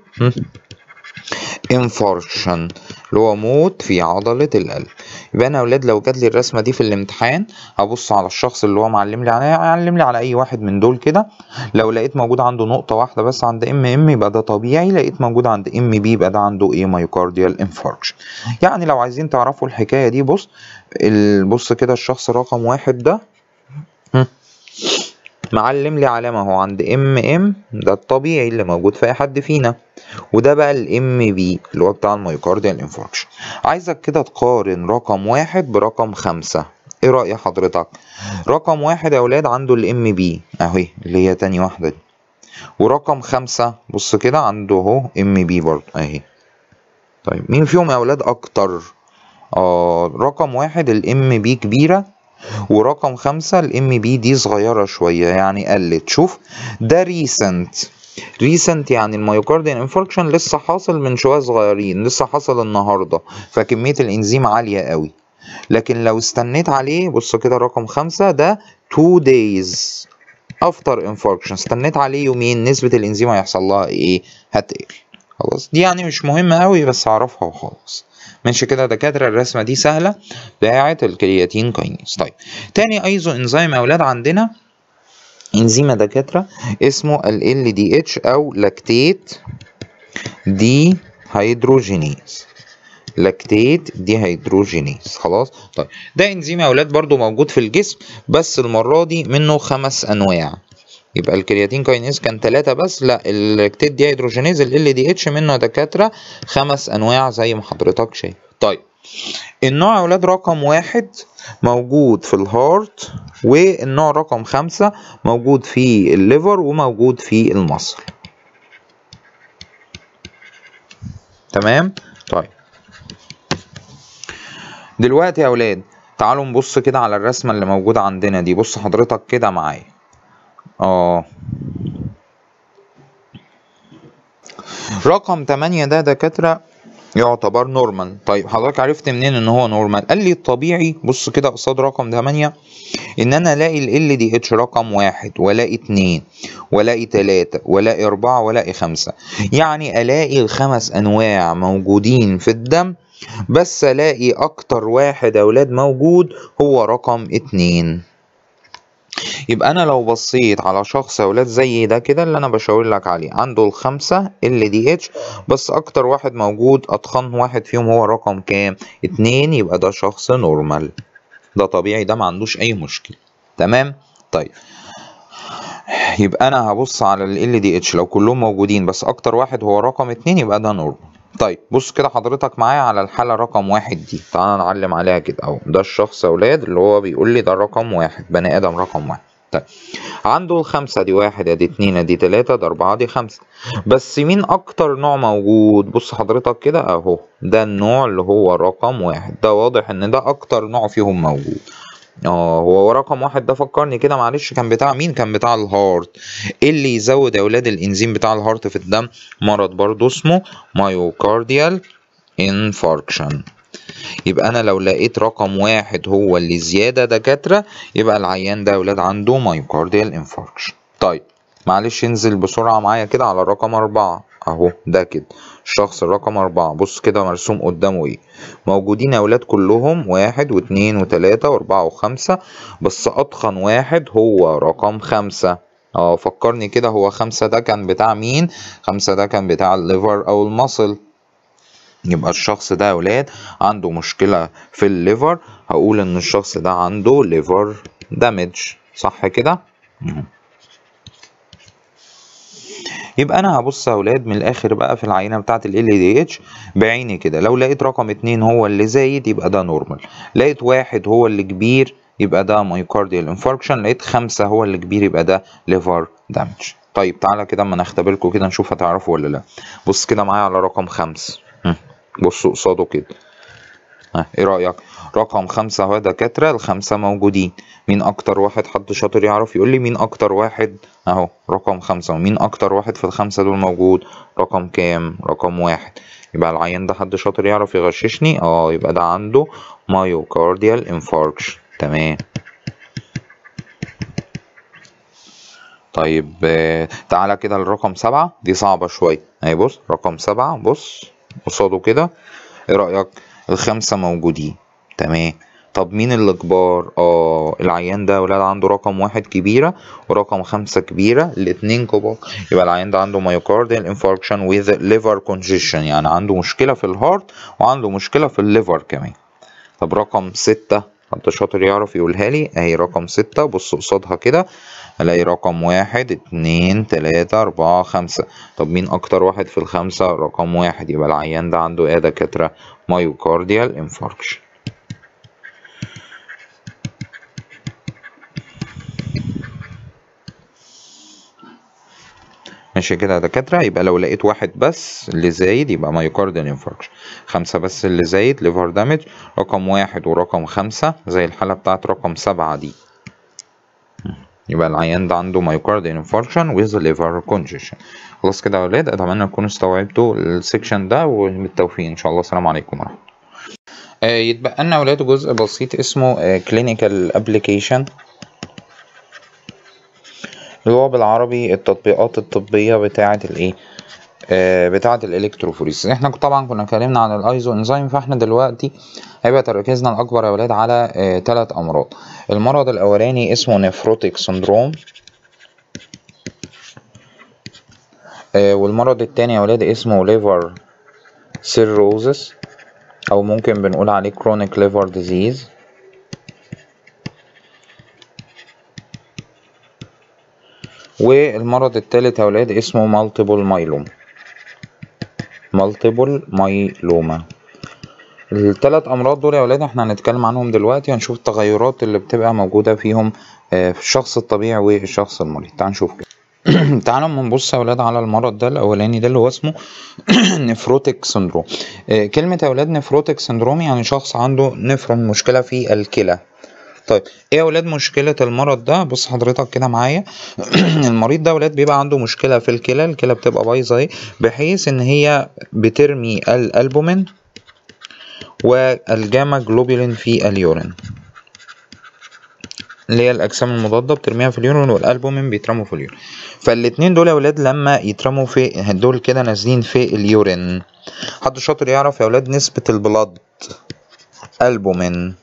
انفاركشن اللي هو موت في عضلة القلب يبقى انا يا اولاد لو جات لي الرسمة دي في الامتحان هبص على الشخص اللي هو معلم لي عليها هيعلم لي على اي واحد من دول كده لو لقيت موجود عنده نقطة واحدة بس عند ام ام يبقى ده طبيعي لقيت موجود عند ام بي يبقى ده عنده ايه مايوكارديال انفاركشن يعني لو عايزين تعرفوا الحكاية دي بص بص كده الشخص رقم واحد ده معلم لي علامة اهو عند ام ام ده الطبيعي اللي موجود في اي حد فينا وده بقى الام بي اللي هو بتاع المايوكارديال انفاركشن عايزك كده تقارن رقم واحد برقم خمسة ايه رأي حضرتك رقم واحد يا اولاد عنده الام بي اهي اللي هي تاني واحدة دي ورقم خمسة بص كده عنده اهو ام بي برضه اهي طيب مين فيهم يا اولاد اكتر آه رقم واحد الام بي كبيرة ورقم خمسة الام بي دي صغيرة شوية يعني قلت شوف ده ريسنت ريسنت يعني الميوكارديال انفاركشن لسه حاصل من شوية صغيرين لسه حصل النهاردة فكمية الانزيم عالية قوي لكن لو استنيت عليه بص كده رقم خمسة ده 2 days after infarction استنيت عليه يومين نسبة الانزيم هيحصل لها ايه هتقل خلاص دي يعني مش مهمة قوي بس اعرفها وخلاص ماشي كده دكاترة الرسمة دي سهلة بتاعة الكرياتين كاينيز طيب تاني ايزو انزيم يا اولاد عندنا انزيم يا دكاترة اسمه ال LDH او لاكتيت دي هيدروجينيز لاكتيت دي هيدروجينيز خلاص طيب ده انزيم يا اولاد برضو موجود في الجسم بس المرة دي منه خمس انواع يبقى الكرياتين كاينيز كان ثلاثة بس لا اللاكتيت دي هيدروجينيز ال ال دي اتش منه دكاترة خمس انواع زي ما حضرتك شايف طيب النوع يا اولاد رقم واحد موجود في الهارت والنوع رقم خمسة موجود في الليفر وموجود في المصل تمام طيب دلوقتي يا اولاد تعالوا نبص كده على الرسمة اللي موجودة عندنا دي بص حضرتك كده معايا اه رقم 8 ده دكاترة يعتبر نورمال طيب حضرتك عرفت منين ان هو نورمال قال لي الطبيعي بص كده قصاد رقم 8 ان انا الاقي ال دي اتش رقم واحد والاقي اتنين والاقي تلاتة والاقي اربعة والاقي خمسة يعني الاقي الخمس انواع موجودين في الدم بس الاقي اكتر واحد يا اولاد موجود هو رقم اتنين يبقى انا لو بصيت على شخص يا اولاد زي ده كده اللي انا بشاور لك عليه عنده الخمسة ال دي اتش بس اكتر واحد موجود اتخن واحد فيهم هو رقم كام اتنين يبقى ده شخص نورمال ده طبيعي ده ما عندوش اي مشكلة تمام طيب يبقى انا هبص على ال دي اتش لو كلهم موجودين بس اكتر واحد هو رقم اتنين يبقى ده نورمال طيب بص كده حضرتك معايا على الحالة رقم واحد دي تعالى نعلم عليها كده اهو ده الشخص يا اولاد اللي هو بيقول لي ده رقم واحد بني ادم رقم واحد طيب عنده الخمسة دي واحد ادي اتنين ادي تلاتة ده اربعة دي خمسة بس مين اكتر نوع موجود بص حضرتك كده اهو ده النوع اللي هو رقم واحد ده واضح ان ده اكتر نوع فيهم موجود اه هو رقم واحد ده فكرني كده معلش كان بتاع مين كان بتاع الهارت ايه اللي يزود يا اولاد الانزيم بتاع الهارت في الدم مرض برضه اسمه مايوكارديال انفاركشن يبقى انا لو لقيت رقم واحد هو اللي زيادة دكاترة يبقى العيان ده يا ولاد عنده مايوكارديال انفاركشن طيب معلش انزل بسرعة معايا كده على رقم أربعة أهو ده كده الشخص الرقم أربعة بص كده مرسوم قدامه إيه موجودين يا ولاد كلهم واحد واتنين وتلاتة وأربعة وخمسة بس أتخن واحد هو رقم خمسة اه فكرني كده هو خمسة ده كان بتاع مين خمسة ده كان بتاع الليفر أو المصل يبقى الشخص ده يا ولاد عنده مشكلة في الليفر هقول ان الشخص ده عنده ليفر دامج صح كده يبقى انا هبص يا ولاد من الاخر بقى في العينه بتاعه ال دي اتش بعيني كده لو لقيت رقم اتنين هو اللي زايد يبقى ده نورمال لقيت واحد هو اللي كبير يبقى ده مايوكارديال انفاركشن لقيت خمسة هو اللي كبير يبقى ده ليفر دامج طيب تعالى كده اما نختبركم كده نشوف هتعرفوا ولا لا بص كده معايا على رقم خمس بصوا قصاده كده ها ايه رأيك رقم خمسة اهو دكاترة الخمسة موجودين مين اكتر واحد حد شاطر يعرف يقول لي مين اكتر واحد اهو رقم خمسة ومين اكتر واحد في الخمسة دول موجود رقم كام رقم واحد يبقى العيان ده حد شاطر يعرف يغششني اه يبقى ده عنده مايوكارديال انفاركشن تمام طيب تعالى كده للرقم سبعة دي صعبة شوية اهي بص رقم سبعة بص قصاده كده ايه رأيك الخمسة موجودين تمام طب مين اللي كبار اه العيان ده ولاد عنده رقم واحد كبيرة ورقم خمسة كبيرة الاتنين كبار يبقى العيان ده عنده مايوكارديال انفاركشن with liver congestion يعني عنده مشكلة في الهارت وعنده مشكلة في الليفر كمان طب رقم ستة حد شاطر يعرف يقولها لي اهي رقم ستة بص قصادها كده هلاقي رقم واحد اتنين تلاتة أربعة خمسة طب مين أكتر واحد في الخمسة رقم واحد يبقى العيان ده عنده ايه يا دكاترة مايوكارديال انفاركشن ماشي كده يا دكاترة يبقى لو لقيت واحد بس اللي زايد يبقى مايوكارديال انفاركشن خمسة بس اللي زايد ليفر دامج رقم واحد ورقم خمسة زي الحالة بتاعت رقم سبعة دي يبقى العيان ده عنده مايوكارديال انفاركشن with liver congestion خلاص كده يا ولاد اتمنى تكونوا استوعبتوا السكشن ده وبالتوفيق ان شاء الله السلام عليكم ورحمة الله آه يتبقى لنا يا ولاد جزء بسيط اسمه كلينيكال ابلكيشن اللي هو بالعربي التطبيقات الطبية بتاعة الايه آه بتاعة الالكتروفوريس احنا طبعا كنا اتكلمنا عن الايزو انزيم فاحنا دلوقتي هيبقى تركيزنا الاكبر يا ولاد على آه ثلاث امراض المرض الاولاني اسمه نفروتيك سندروم آه والمرض التاني يا ولاد اسمه ليفر سيروزس او ممكن بنقول عليه كرونيك ليفر ديزيز والمرض التالت يا ولاد اسمه مالتيبل مايلوم مالتيبل مايلوما الثلاث امراض دول يا ولاد احنا هنتكلم عنهم دلوقتي هنشوف التغيرات اللي بتبقى موجوده فيهم في الشخص الطبيعي والشخص المريض تعال نشوف كده تعالوا اما نبص يا ولاد على المرض ده الاولاني ده اللي هو اسمه نفروتيك سندروم آه، كلمة يا ولاد نفروتيك سندروم يعني شخص عنده نفرون مشكلة في الكلى طيب ايه يا ولاد مشكلة المرض ده بص حضرتك كده معايا المريض ده يا ولاد بيبقى عنده مشكلة في الكلى الكلى بتبقى بايظة اهي بحيث ان هي بترمي الالبومين والجاما جلوبولين في اليورين اللي هي الاجسام المضاده بترميها في اليورين والالبومين بيترموا في اليورين فالاتنين دول يا ولاد لما يترموا في دول كده نازلين في اليورين حد شاطر يعرف يا ولاد نسبه البلاد البومين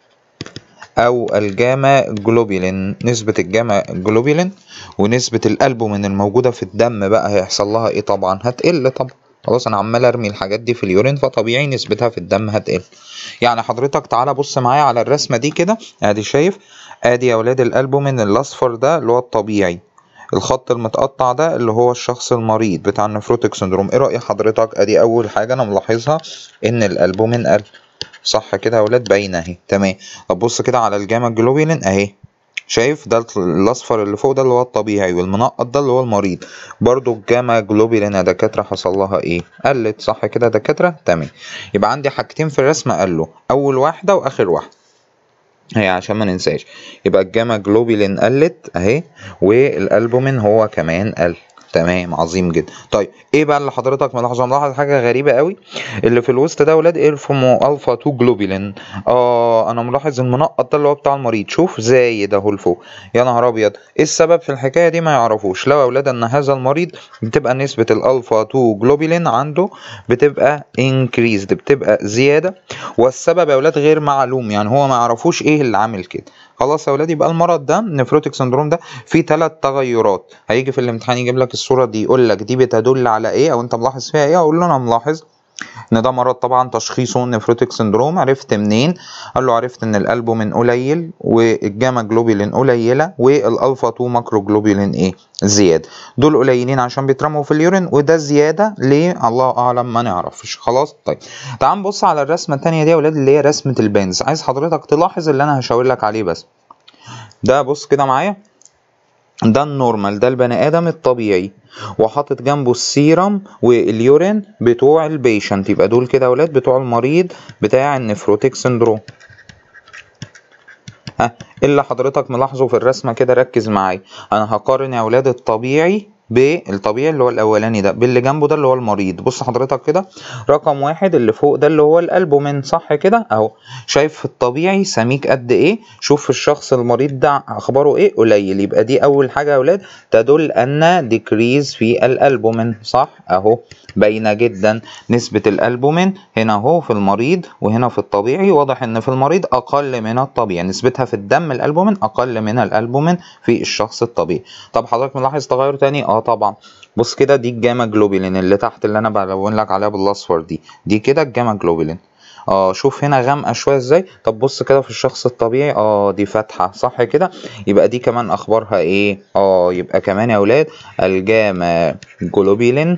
او الجاما جلوبولين نسبه الجاما جلوبولين ونسبه الالبومين الموجوده في الدم بقى هيحصل لها ايه طبعا هتقل طبعا خلاص انا عمال ارمي الحاجات دي في اليورين فطبيعي نسبتها في الدم هتقل يعني حضرتك تعالى بص معايا على الرسمه دي كده ادي شايف ادي يا ولاد الالبومين الاصفر ده اللي هو الطبيعي الخط المتقطع ده اللي هو الشخص المريض بتاع النفروتيك سندروم ايه رأي حضرتك ادي اول حاجة انا ملاحظها ان الالبومين قل صح كده يا ولاد باينه اهي تمام طب بص كده على الجاما جلوبولين اهي شايف ده الاصفر اللي فوق ده اللي هو الطبيعي والمنقط ده اللي هو المريض برضو الجاما جلوبولين يا دكاتره حصل لها ايه قلت صح كده يا دكاتره تمام يبقى عندي حاجتين في الرسمه قالوا اول واحده واخر واحده هي عشان ما ننساش يبقى الجاما جلوبولين قلت اهي والالبومين هو كمان قل تمام عظيم جدا طيب ايه بقى اللي حضرتك ملاحظه ملاحظ حاجه غريبه قوي اللي في الوسط ده ولاد الفومو الفا 2 جلوبولين اه انا ملاحظ المنقط ده اللي هو بتاع المريض شوف زايد اهو لفوق يا نهار ابيض ايه السبب في الحكايه دي ما يعرفوش لو يا اولاد ان هذا المريض بتبقى نسبه الالفا 2 جلوبولين عنده بتبقى انكريزد بتبقى زياده والسبب يا اولاد غير معلوم يعني هو ما يعرفوش ايه اللي عامل كده خلاص يا ولاد يبقى المرض ده نفروتيك سندروم ده فيه ثلاث تغيرات هيجي في الامتحان يجيب لك الصوره دي يقول لك دي بتدل على ايه او انت ملاحظ فيها ايه اقول له انا ملاحظ ان ده مرض طبعا تشخيصه نفروتيك سندروم عرفت منين قال له عرفت ان الالبومين قليل والجاما جلوبولين قليله والالفا 2 ماكرو جلوبولين ايه زياده دول قليلين عشان بيترموا في اليورين وده زياده ليه الله اعلم ما نعرفش خلاص طيب تعال نبص على الرسمه الثانيه دي يا ولاد اللي هي رسمه البنز عايز حضرتك تلاحظ اللي انا هشاور لك عليه بس ده بص كده معايا ده النورمال ده البني ادم الطبيعي وحاطط جنبه السيرم واليورين بتوع البيشنت يبقى دول كده اولاد بتوع المريض بتاع النفروتيك سندروم ها اللي حضرتك ملاحظه في الرسمه كده ركز معايا انا هقارن يا اولاد الطبيعي بالطبيعي اللي هو الاولاني ده باللي جنبه ده اللي هو المريض بص حضرتك كده رقم واحد اللي فوق ده اللي هو الالبومين صح كده اهو شايف في الطبيعي سميك قد ايه شوف في الشخص المريض ده اخباره ايه قليل يبقى دي اول حاجه يا اولاد تدل ان ديكريز في الالبومين صح اهو باينه جدا نسبه الالبومين هنا اهو في المريض وهنا في الطبيعي واضح ان في المريض اقل من الطبيعي نسبتها في الدم الالبومين اقل من الالبومين في الشخص الطبيعي طب حضرتك ملاحظ تغير تاني اه طبعا بص كده دي الجاما جلوبولين اللي تحت اللي انا بلون لك عليها بالاصفر دي دي كده الجاما جلوبولين اه شوف هنا غامقه شويه ازاي طب بص كده في الشخص الطبيعي اه دي فاتحه صح كده يبقى دي كمان اخبارها ايه اه يبقى كمان يا اولاد الجاما جلوبولين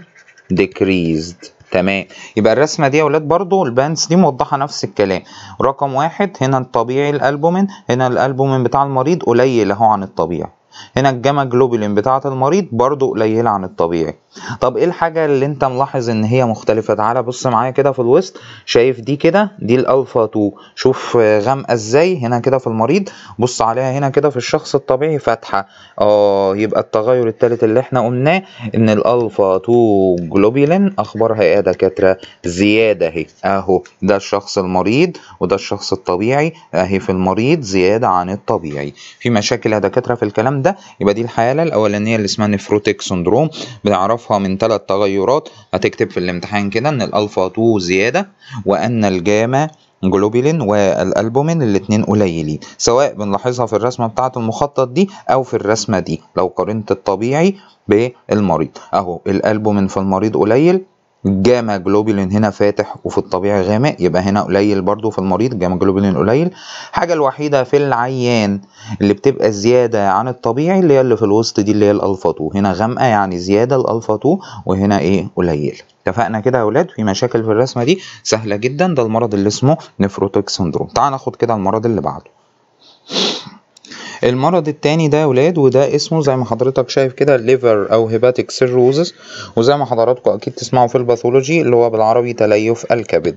ديكريزد تمام يبقى الرسمه دي يا اولاد برضو البانس دي موضحه نفس الكلام رقم واحد هنا الطبيعي الالبومين هنا الالبومين بتاع المريض قليل اهو عن الطبيعي هنا الجاما جلوبولين بتاعة المريض برضو قليلة عن الطبيعي طب ايه الحاجة اللي انت ملاحظ ان هي مختلفة تعالى بص معايا كده في الوسط شايف دي كده دي الالفا 2 شوف غامقة ازاي هنا كده في المريض بص عليها هنا كده في الشخص الطبيعي فاتحة اه يبقى التغير التالت اللي احنا قلناه ان الالفا 2 جلوبولين اخبارها ايه يا دكاترة زيادة اهي اهو ده الشخص المريض وده الشخص الطبيعي اهي في المريض زيادة عن الطبيعي في مشاكل يا دكاترة في الكلام ده يبقى دي الحالة الاولانية اللي اسمها نفروتيك سندروم بنعرفها من ثلاث تغيرات هتكتب في الامتحان كده ان الالفا 2 زيادة وان الجاما جلوبولين والالبومين الاتنين قليلين سواء بنلاحظها في الرسمه بتاعه المخطط دي او في الرسمه دي لو قارنت الطبيعي بالمريض اهو الالبومين في المريض قليل جاما جلوبولين هنا فاتح وفي الطبيعي غامق يبقى هنا قليل برضو في المريض جاما جلوبولين قليل حاجة الوحيدة في العيان اللي بتبقى زيادة عن الطبيعي اللي هي اللي في الوسط دي اللي هي الالفا 2 هنا غامقة يعني زيادة الالفا 2 وهنا ايه قليل اتفقنا كده يا اولاد في مشاكل في الرسمة دي سهلة جدا ده المرض اللي اسمه نفروتيك سندروم تعال ناخد كده المرض اللي بعده المرض التاني ده يا ولاد وده اسمه زي ما حضرتك شايف كده ليفر او هيباتيك سيروزس وزي ما حضراتكم اكيد تسمعوا في الباثولوجي اللي هو بالعربي تليف الكبد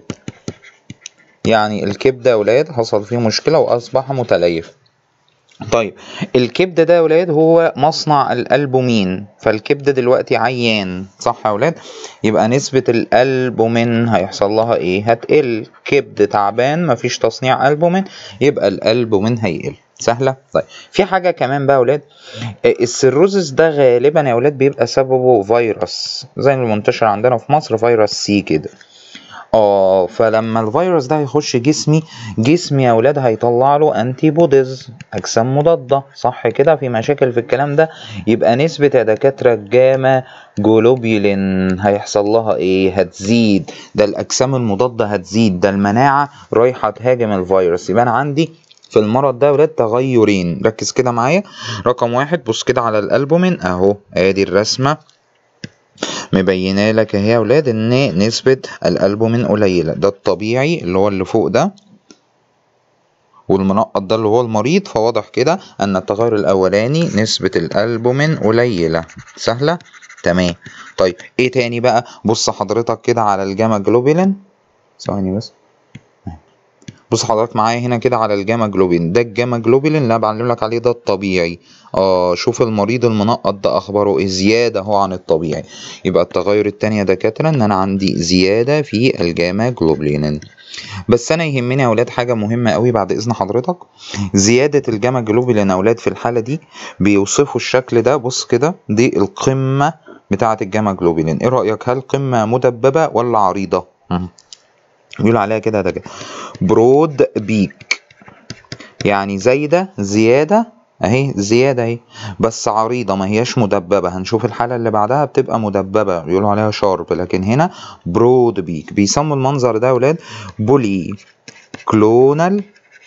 يعني الكبد يا ولاد حصل فيه مشكلة واصبح متليف طيب الكبد ده يا ولاد هو مصنع الالبومين فالكبد دلوقتي عيان صح يا ولاد يبقى نسبة الالبومين هيحصل لها ايه هتقل كبد تعبان مفيش تصنيع البومين يبقى الالبومين هيقل سهلة طيب في حاجة كمان بقى يا ولاد السيروزس ده غالبا يا ولاد بيبقى سببه فيروس زي المنتشر عندنا في مصر فيروس سي كده اه فلما الفيروس ده هيخش جسمي جسمي يا ولاد هيطلع له انتي بوديز اجسام مضاده صح كده في مشاكل في الكلام ده يبقى نسبه يا دكاتره الجاما جلوبيولين هيحصل لها ايه هتزيد ده الاجسام المضاده هتزيد ده المناعه رايحه تهاجم الفيروس يبقى انا عندي في المرض ده ولاد تغيرين ركز كده معايا رقم واحد بص كده على الالبومين اهو ادي الرسمه مبينه لك اهي يا ولاد ان نسبة الالبومين قليلة ده الطبيعي اللي هو اللي فوق ده والمنقط ده اللي هو المريض فواضح كده ان التغير الاولاني نسبة الالبومين قليلة سهلة تمام طيب ايه تاني بقى بص حضرتك كده على الجاما جلوبولين ثواني بس بص حضرتك معايا هنا كده على الجاما جلوبين ده الجاما جلوبولين اللي انا بعلم لك عليه ده الطبيعي اه شوف المريض المنقط ده اخباره ايه زياده هو عن الطبيعي يبقى التغير التاني يا دكاتره ان انا عندي زياده في الجاما جلوبولين بس انا يهمني يا اولاد حاجه مهمه قوي بعد اذن حضرتك زياده الجاما جلوبولين يا اولاد في الحاله دي بيوصفوا الشكل ده بص كده دي القمه بتاعه الجاما جلوبولين ايه رايك هل قمه مدببه ولا عريضه بيقول عليها كده ده كده برود بيك يعني زايدة زيادة اهي زيادة اهي بس عريضة ما هياش مدببة هنشوف الحالة اللي بعدها بتبقى مدببة بيقولوا عليها شارب لكن هنا برود بيك بيسموا المنظر ده يا ولاد بولي كلونال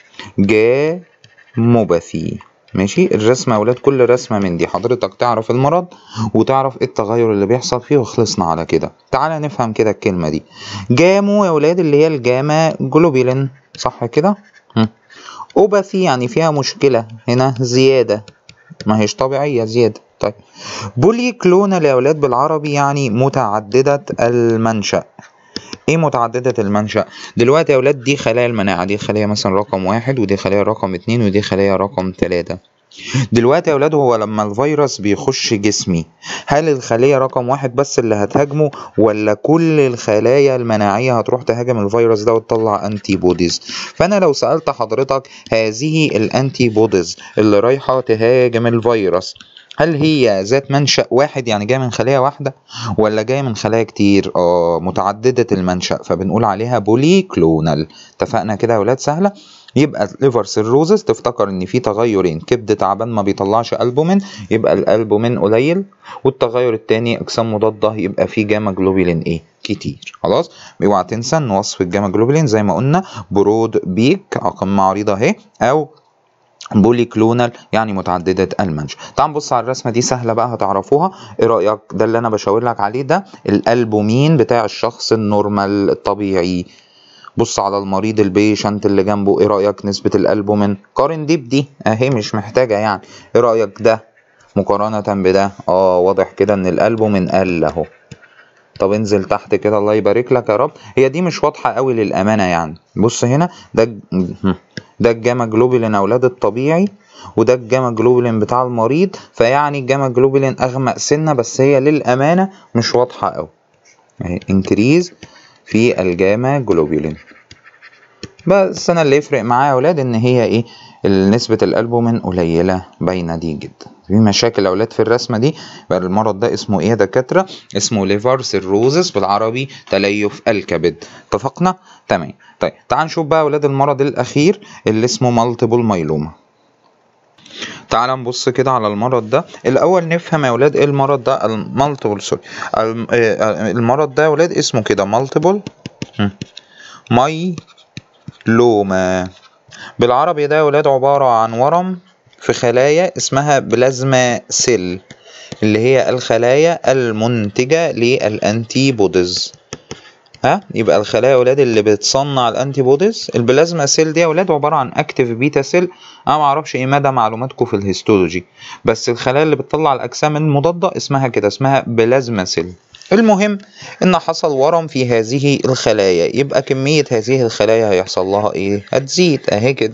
جاموباثي ماشي الرسمة يا ولاد كل رسمة من دي حضرتك تعرف المرض وتعرف ايه التغير اللي بيحصل فيه وخلصنا على كده تعالى نفهم كده الكلمة دي جامو يا ولاد اللي هي الجاما جلوبولين صح كده اوباثي يعني فيها مشكلة هنا زيادة ما هيش طبيعية زيادة طيب بولي كلونال يا ولاد بالعربي يعني متعددة المنشأ ايه متعددة المنشأ دلوقتي يا ولاد دي خلايا المناعة دي خلية مثلا رقم واحد ودي خلية رقم اتنين ودي خلية رقم تلاتة دلوقتي يا ولاد هو لما الفيروس بيخش جسمي هل الخلية رقم واحد بس اللي هتهاجمه ولا كل الخلايا المناعية هتروح تهاجم الفيروس ده وتطلع انتي بوديز فانا لو سألت حضرتك هذه الانتي بوديز اللي رايحة تهاجم الفيروس هل هي ذات منشأ واحد يعني جاية من خلية واحدة ولا جاية من خلايا كتير اه متعددة المنشأ فبنقول عليها بولي كلونال اتفقنا كده يا ولاد سهلة يبقى ليفر سيروزس تفتكر ان في تغيرين كبد تعبان ما بيطلعش البومين يبقى الالبومين قليل والتغير التاني اجسام مضاده يبقى في جاما جلوبولين ايه كتير خلاص اوعى تنسى ان وصف الجاما جلوبولين زي ما قلنا برود بيك قمه عريضه اهي او بولي كلونال يعني متعددة المنشأ تعال نبص على الرسمة دي سهلة بقى هتعرفوها ايه رأيك ده اللي انا بشاور لك عليه ده الالبومين بتاع الشخص النورمال الطبيعي بص على المريض البيشنت اللي جنبه ايه رأيك نسبة الالبومين قارن دي بدي اهي مش محتاجة يعني ايه رأيك ده مقارنة بده اه واضح كده ان الالبومين قل اهو طب انزل تحت كده الله يبارك لك يا رب هي دي مش واضحة قوي للأمانة يعني بص هنا ده ده الجاما جلوبولين اولاد الطبيعي وده الجاما جلوبولين بتاع المريض فيعني الجاما جلوبولين اغمق سنه بس هي للامانه مش واضحه قوي اهي انكريز في الجاما جلوبولين بس انا اللي يفرق معايا يا اولاد ان هي ايه نسبة الألبومين قليلة باينة دي جدا في مشاكل يا اولاد في الرسمة دي بقى المرض ده اسمه ايه يا دكاترة اسمه ليفر سيروزس بالعربي تليف الكبد اتفقنا تمام طيب تعال نشوف بقى اولاد المرض الاخير اللي اسمه مالتيبل مايلوما تعال نبص كده على المرض ده الاول نفهم يا اولاد ايه المرض ده المالتيبل سوري المرض ده يا اولاد اسمه كده مالتيبل مايلوما بالعربي ده يا ولاد عبارة عن ورم في خلايا اسمها بلازما سيل اللي هي الخلايا المنتجة للأنتي بوديز ها يبقى الخلايا يا ولاد اللي بتصنع الانتي بوديز البلازما سيل دي يا ولاد عباره عن اكتيف بيتا سيل انا ما اعرفش ايه مدى معلوماتكم في الهيستولوجي بس الخلايا اللي بتطلع الاجسام المضاده اسمها كده اسمها بلازما سيل المهم ان حصل ورم في هذه الخلايا يبقى كميه هذه الخلايا هيحصل لها ايه هتزيد اهي كده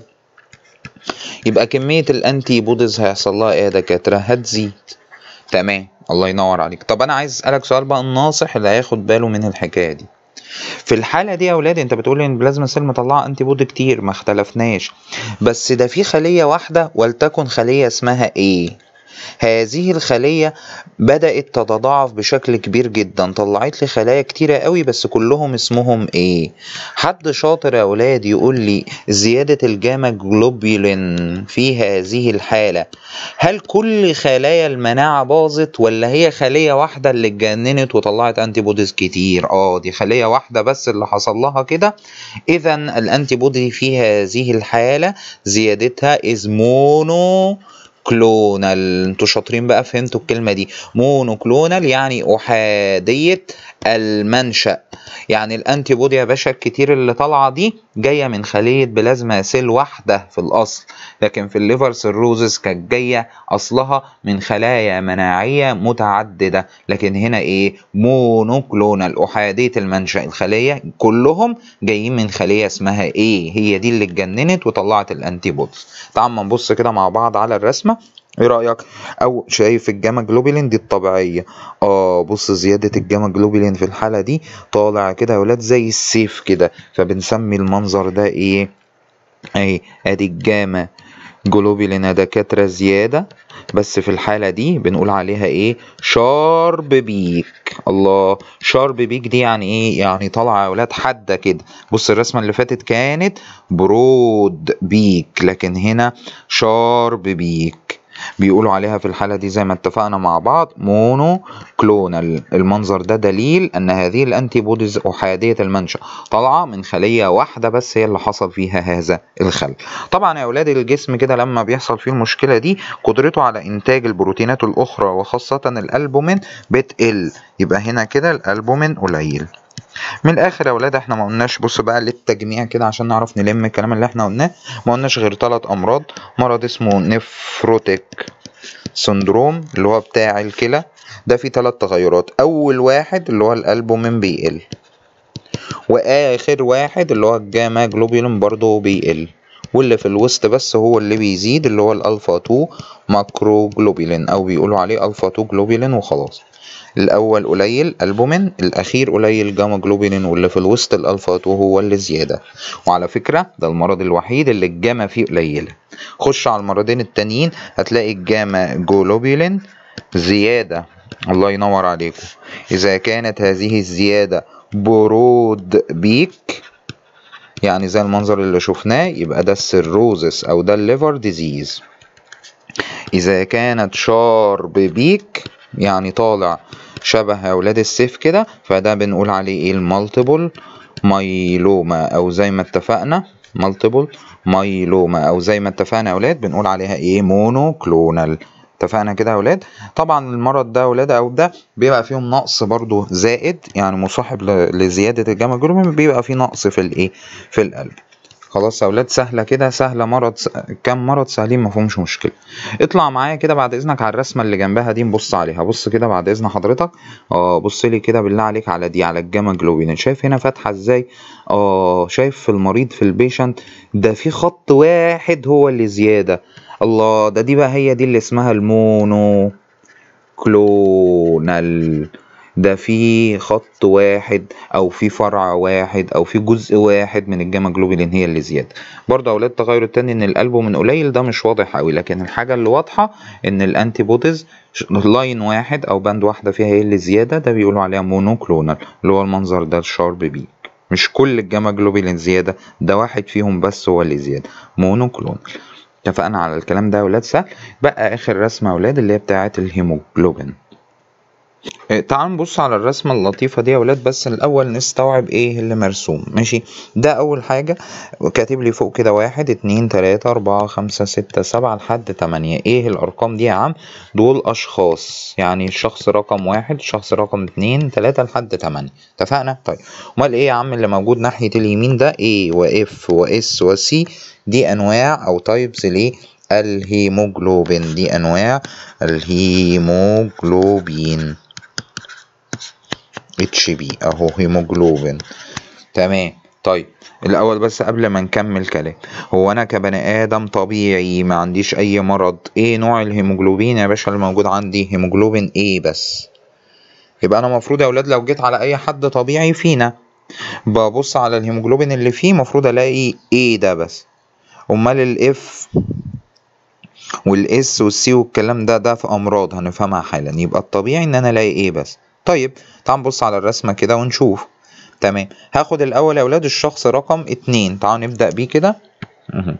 يبقى كميه الانتي بوديز هيحصل لها ايه يا دكاتره هتزيد تمام الله ينور عليك طب انا عايز اسالك سؤال بقى الناصح اللي هياخد باله من الحكايه دي في الحاله دي يا اولاد انت بتقول ان البلازما سيل مطلعه انتي بودي كتير ما اختلفناش بس ده في خليه واحده ولتكن خليه اسمها ايه هذه الخلية بدأت تتضاعف بشكل كبير جدا طلعت لي خلايا كتيرة قوي بس كلهم اسمهم ايه حد شاطر يا اولاد يقول لي زيادة الجاما جلوبولين في هذه الحالة هل كل خلايا المناعة باظت ولا هي خلية واحدة اللي اتجننت وطلعت انتي بوديز كتير اه دي خلية واحدة بس اللي حصل لها كده اذا الانتي بودي في هذه الحالة زيادتها از مونو كلونال انتوا شاطرين بقى فهمتوا الكلمه دي مونو كلونال يعني احاديه المنشا يعني الانتي بودي يا باشا الكتير اللي طالعه دي جايه من خليه بلازما سيل واحده في الاصل لكن في الليفر سيروزس كانت جايه اصلها من خلايا مناعيه متعدده لكن هنا ايه مونوكلونال احاديه المنشا الخليه كلهم جايين من خليه اسمها ايه هي دي اللي اتجننت وطلعت الانتي بوديز تعال ما نبص كده مع بعض على الرسمه ايه رايك او شايف الجاما جلوبولين دي الطبيعيه اه بص زياده الجاما جلوبولين في الحاله دي طالع كده يا ولاد زي السيف كده فبنسمي المنظر ده ايه اهي ادي الجاما جلوبولين يا دكاتره زياده بس في الحالة دي بنقول عليها ايه شارب بيك الله شارب بيك دي يعني ايه يعني طالعة يا ولاد حادة كده بص الرسمة اللي فاتت كانت برود بيك لكن هنا شارب بيك بيقولوا عليها في الحالة دي زي ما اتفقنا مع بعض مونو كلونال المنظر ده دليل ان هذه الانتي بوديز احادية المنشأ طالعة من خلية واحدة بس هي اللي حصل فيها هذا الخلل طبعا يا اولاد الجسم كده لما بيحصل فيه المشكلة دي قدرته على انتاج البروتينات الاخرى وخاصة الالبومين بتقل يبقى هنا كده الالبومين قليل من الاخر يا ولاد احنا ما قلناش بص بقى للتجميع كده عشان نعرف نلم الكلام اللي احنا قلناه ما قلناش غير ثلاث امراض مرض اسمه نفروتيك سندروم اللي هو بتاع الكلى ده فيه ثلاث تغيرات اول واحد اللي هو الالبومين بيقل واخر واحد اللي هو الجاما جلوبولين برضه بيقل واللي في الوسط بس هو اللي بيزيد اللي هو الالفا 2 ماكرو جلوبولين او بيقولوا عليه الفا 2 جلوبولين وخلاص الاول قليل البومين الاخير قليل جاما جلوبولين واللي في الوسط الالفا 2 هو اللي زياده وعلى فكره ده المرض الوحيد اللي الجاما فيه قليله خش على المرضين التانيين هتلاقي الجاما جلوبولين زياده الله ينور عليكم اذا كانت هذه الزياده برود بيك يعني زي المنظر اللي شفناه يبقى ده السيروزس او ده الليفر ديزيز اذا كانت شارب بيك يعني طالع شبه اولاد السيف كده فده بنقول عليه ايه المالتيبل مايلوما او زي ما اتفقنا مالتيبل مايلوما او زي ما اتفقنا يا اولاد بنقول عليها ايه مونو كلونال اتفقنا كده يا اولاد طبعا المرض ده يا اولاد او ده بيبقى فيهم نقص برضو زائد يعني مصاحب لزياده الجاما جلوبين بيبقى فيه نقص في الايه في القلب خلاص يا اولاد سهله كده سهله مرض س... كام مرض سهلين ما فيهمش مشكله اطلع معايا كده بعد اذنك على الرسمه اللي جنبها دي نبص عليها بص كده بعد اذن حضرتك اه بص لي كده بالله عليك على دي على الجاما جلوبين شايف هنا فاتحه ازاي اه شايف في المريض في البيشنت ده في خط واحد هو اللي زياده الله ده دي بقى هي دي اللي اسمها المونو كلونال ده في خط واحد او في فرع واحد او في جزء واحد من الجاما جلوبولين هي اللي زياده برضه اولاد التغير التاني ان الالبومين قليل ده مش واضح قوي لكن الحاجه اللي واضحه ان الانتي بوديز لاين واحد او باند واحده فيها هي اللي زياده ده بيقولوا عليها مونوكلونال اللي هو المنظر ده الشارب بيك مش كل الجاما جلوبولين زياده ده واحد فيهم بس هو اللي زياده مونوكلونال اتفقنا على الكلام ده يا ولاد سهل بقى اخر رسمه يا ولاد اللي هي بتاعه الهيموجلوبين إيه، تعال نبص على الرسمة اللطيفة دي يا ولاد بس الأول نستوعب إيه اللي مرسوم ماشي ده أول حاجة كاتب لي فوق كده واحد اتنين تلاتة أربعة خمسة ستة سبعة لحد تمانية إيه الأرقام دي يا عم دول أشخاص يعني الشخص رقم واحد الشخص رقم اتنين تلاتة لحد تمانية اتفقنا طيب أمال إيه يا عم اللي موجود ناحية اليمين ده A و F و S و C دي أنواع أو تايبس ليه الهيموجلوبين دي أنواع الهيموجلوبين اتش بي اهو هيموجلوبين تمام طيب الاول بس قبل ما نكمل كلام هو انا كبني ادم طبيعي ما عنديش اي مرض ايه نوع الهيموجلوبين يا باشا اللي موجود عندي هيموجلوبين ايه بس يبقى انا المفروض يا اولاد لو جيت على اي حد طبيعي فينا ببص على الهيموجلوبين اللي فيه المفروض الاقي ايه ده بس امال الاف والاس والسي والكلام ده ده في امراض هنفهمها حالا يبقى الطبيعي ان انا الاقي ايه بس طيب تعال نبص على الرسمة كده ونشوف تمام هاخد الأول يا ولاد الشخص رقم اتنين تعال نبدأ بيه كده مه.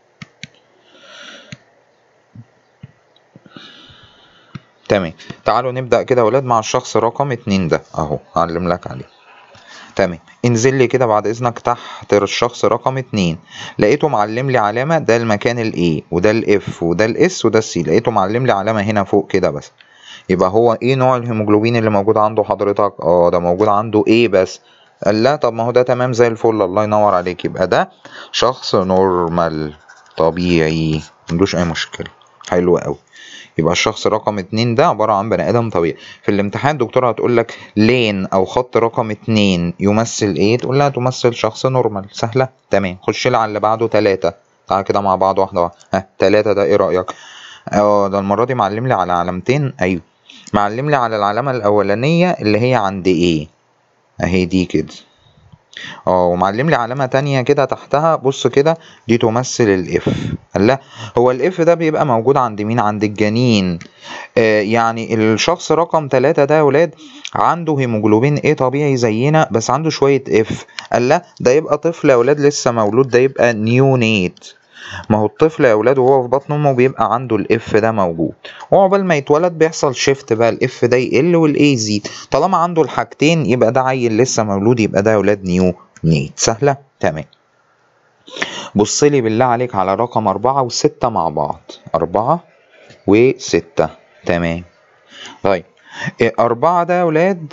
تمام تعالوا نبدأ كده يا ولاد مع الشخص رقم اتنين ده اهو هعلم لك عليه تمام انزل لي كده بعد اذنك تحت الشخص رقم اتنين لقيته معلم لي علامة ده المكان الاي وده الاف وده الاس وده السي لقيته معلم لي علامة هنا فوق كده بس يبقى هو ايه نوع الهيموجلوبين اللي موجود عنده حضرتك اه ده موجود عنده ايه بس قال لا طب ما هو ده تمام زي الفل الله ينور عليك يبقى ده شخص نورمال طبيعي مندوش اي مشكله حلو قوي يبقى الشخص رقم اتنين ده عبارة عن بني آدم طبيعي في الامتحان الدكتورة هتقول لك لين أو خط رقم اتنين يمثل إيه تقول لها تمثل شخص نورمال سهلة تمام خش لي على اللي بعده تلاتة تعالى كده مع بعض واحدة واحدة ها تلاتة ده إيه رأيك؟ اه ده المرة دي معلم لي على علامتين أيوه معلم لي على العلامة الأولانية اللي هي عند ايه اهي دي كده اه ومعلم لي علامة تانية كده تحتها بص كده دي تمثل الاف لا هو الاف ده بيبقى موجود عند مين عند الجنين آه يعني الشخص رقم ثلاثة ده يا ولاد عنده هيموجلوبين ايه طبيعي زينا بس عنده شوية اف قال لا ده يبقى طفل يا ولاد لسه مولود ده يبقى نيونيت ما هو الطفل يا اولاد وهو في بطن امه بيبقى عنده الاف ده موجود وعقبال ما يتولد بيحصل شيفت بقى الاف ده يقل والاي يزيد طالما عنده الحاجتين يبقى ده عيل لسه مولود يبقى ده يا اولاد نيو نيت سهله تمام بص لي بالله عليك على رقم أربعة وستة مع بعض أربعة وستة تمام طيب أربعة ده يا ولاد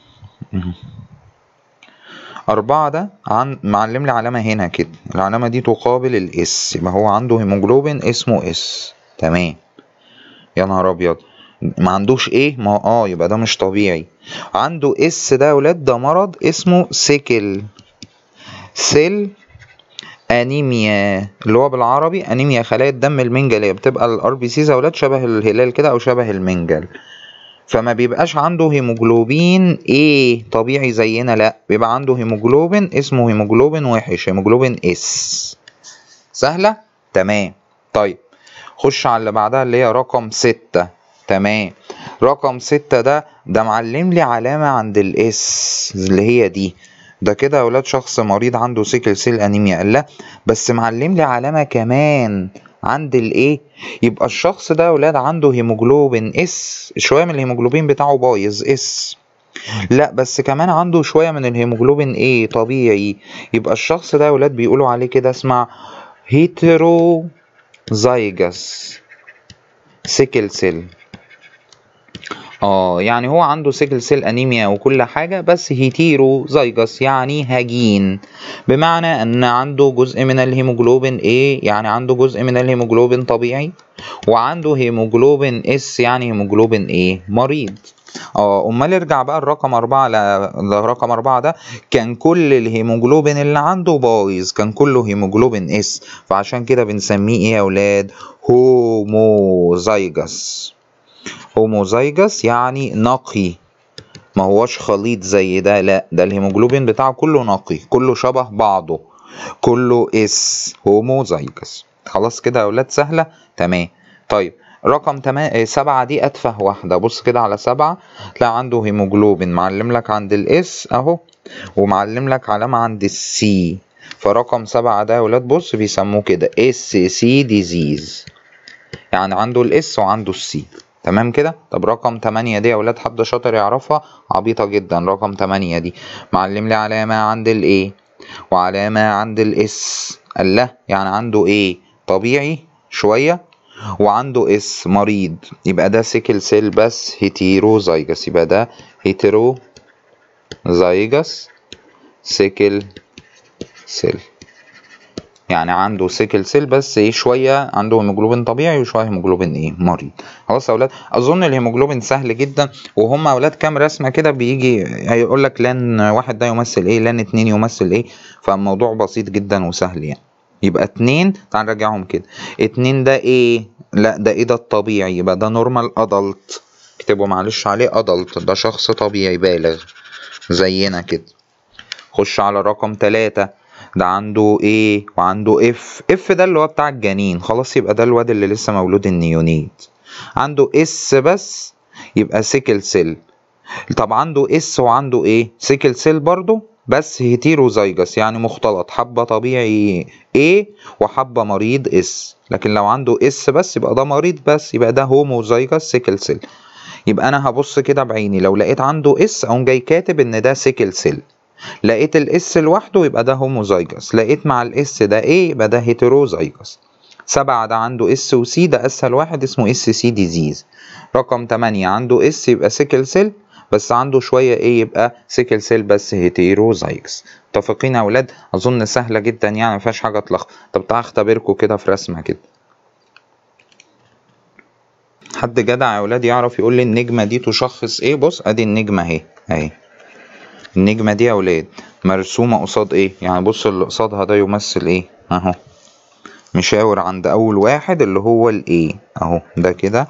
أربعة ده عن معلم لي علامة هنا كده العلامة دي تقابل الإس يبقى هو عنده هيموجلوبين اسمه إس تمام يا نهار أبيض ما عندوش إيه ما آه يبقى ده مش طبيعي عنده إس ده يا ولاد ده مرض اسمه سيكل سيل انيميا اللي هو بالعربي انيميا خلايا الدم المنجليه بتبقى الار بي سيز يا ولاد شبه الهلال كده او شبه المنجل فما بيبقاش عنده هيموجلوبين ايه طبيعي زينا لا بيبقى عنده هيموجلوبين اسمه هيموجلوبين وحش هيموجلوبين اس سهلة تمام طيب خش على اللي بعدها اللي هي رقم ستة تمام رقم ستة ده ده معلم لي علامة عند الاس اللي هي دي ده كده يا ولاد شخص مريض عنده سيكل سيل انيميا قال لا بس معلم لي علامة كمان عند الايه يبقى الشخص ده يا ولاد عنده هيموجلوبين اس شويه من الهيموجلوبين بتاعه بايظ اس لا بس كمان عنده شويه من الهيموجلوبين ايه طبيعي يبقى الشخص ده يا ولاد بيقولوا عليه كده اسمع هيترو زايجس سيكل سيل اه يعني هو عنده سيكل سيل انيميا وكل حاجه بس هيتيرو زايجس يعني هجين بمعنى ان عنده جزء من الهيموجلوبين ايه يعني عنده جزء من الهيموجلوبين طبيعي وعنده هيموجلوبين اس يعني هيموجلوبين ايه مريض اه امال ارجع بقى الرقم أربعة لرقم أربعة ده كان كل الهيموجلوبين اللي عنده بايظ كان كله هيموجلوبين اس فعشان كده بنسميه ايه يا اولاد هوموزايجس هوموزايجس يعني نقي ما هوش خليط زي ده لا ده الهيموجلوبين بتاعه كله نقي كله شبه بعضه كله اس هوموزايجس خلاص كده يا اولاد سهله تمام طيب رقم تمام سبعة دي أتفه واحدة بص كده على سبعة تلاقي عنده هيموجلوبين معلم لك عند الإس أهو ومعلم لك علامة عند السي فرقم سبعة ده يا ولاد بص بيسموه كده اس سي ديزيز يعني عنده الاس وعنده السي تمام كده طب رقم 8 دي يا ولاد حد شاطر يعرفها عبيطة جدا رقم 8 دي معلم لي علامة عند الايه وعلامة عند الاس قال لا يعني عنده ايه طبيعي شوية وعنده اس مريض يبقى ده سيكل سيل بس هيتيروزايجس يبقى ده هيترو زايجس سيكل سيل يعني عنده سيكل سيل بس ايه شويه عنده هيموجلوبين طبيعي وشويه هيموجلوبين ايه مريض خلاص يا اولاد اظن الهيموجلوبين سهل جدا وهم اولاد كام رسمه كده بيجي هيقول لك لان واحد ده يمثل ايه لان اتنين يمثل ايه فالموضوع بسيط جدا وسهل يعني يبقى اتنين تعال نرجعهم كده اتنين ده ايه لا ده ايه ده الطبيعي يبقى ده نورمال ادلت اكتبوا معلش عليه ادلت ده شخص طبيعي بالغ زينا كده خش على رقم تلاتة ده عنده ايه وعنده اف اف ده اللي هو بتاع الجنين خلاص يبقى ده الواد اللي لسه مولود النيونيت عنده اس بس يبقى سيكل سيل طب عنده اس وعنده ايه سيكل سيل برضو بس هيتيروزايجس يعني مختلط حبة طبيعي A وحبة مريض S لكن لو عنده S بس يبقى ده مريض بس يبقى ده هوموزايجس سيكل سيل يبقى انا هبص كده بعيني لو لقيت عنده S اقوم جاي كاتب ان ده سيكل سيل لقيت الاس لوحده يبقى ده هوموزايجس لقيت مع الاس ده ايه يبقى ده هيتروزايجس سبعة ده عنده اس وسي ده اسهل واحد اسمه اس سي ديزيز رقم تمانية عنده اس يبقى سيكل سيل بس عنده شوية ايه يبقى سيكل سيل بس هيتيروزايجس متفقين يا اولاد اظن سهلة جدا يعني مفيهاش حاجة تلخبط طب تعالى اختبركم كده في رسمة كده حد جدع يا اولاد يعرف يقول لي النجمة دي تشخص ايه بص ادي النجمة اهي اهي النجمة دي يا ولاد مرسومة قصاد ايه يعني بص اللي قصادها ده يمثل ايه اهو مشاور عند اول واحد اللي هو الايه اهو ده كده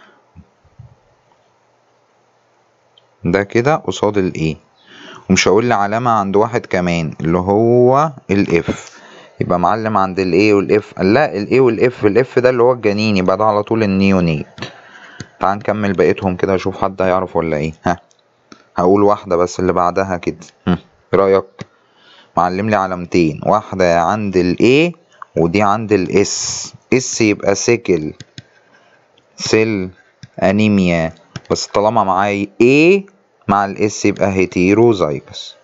ده كده قصاد الايه ومش هقول لي علامة عند واحد كمان اللي هو الاف يبقى معلم عند الايه والاف لا الايه والاف الاف ده اللي هو الجنين يبقى ده على طول النيونيت تعال نكمل بقيتهم كده اشوف حد هيعرف ولا ايه ها هقول واحدة بس اللي بعدها كده ايه رأيك معلم لي علامتين واحدة عند ال A ودي عند ال S S يبقى سيكل سيل أنيميا بس طالما معاي A مع ال S يبقى هيتيروزايجس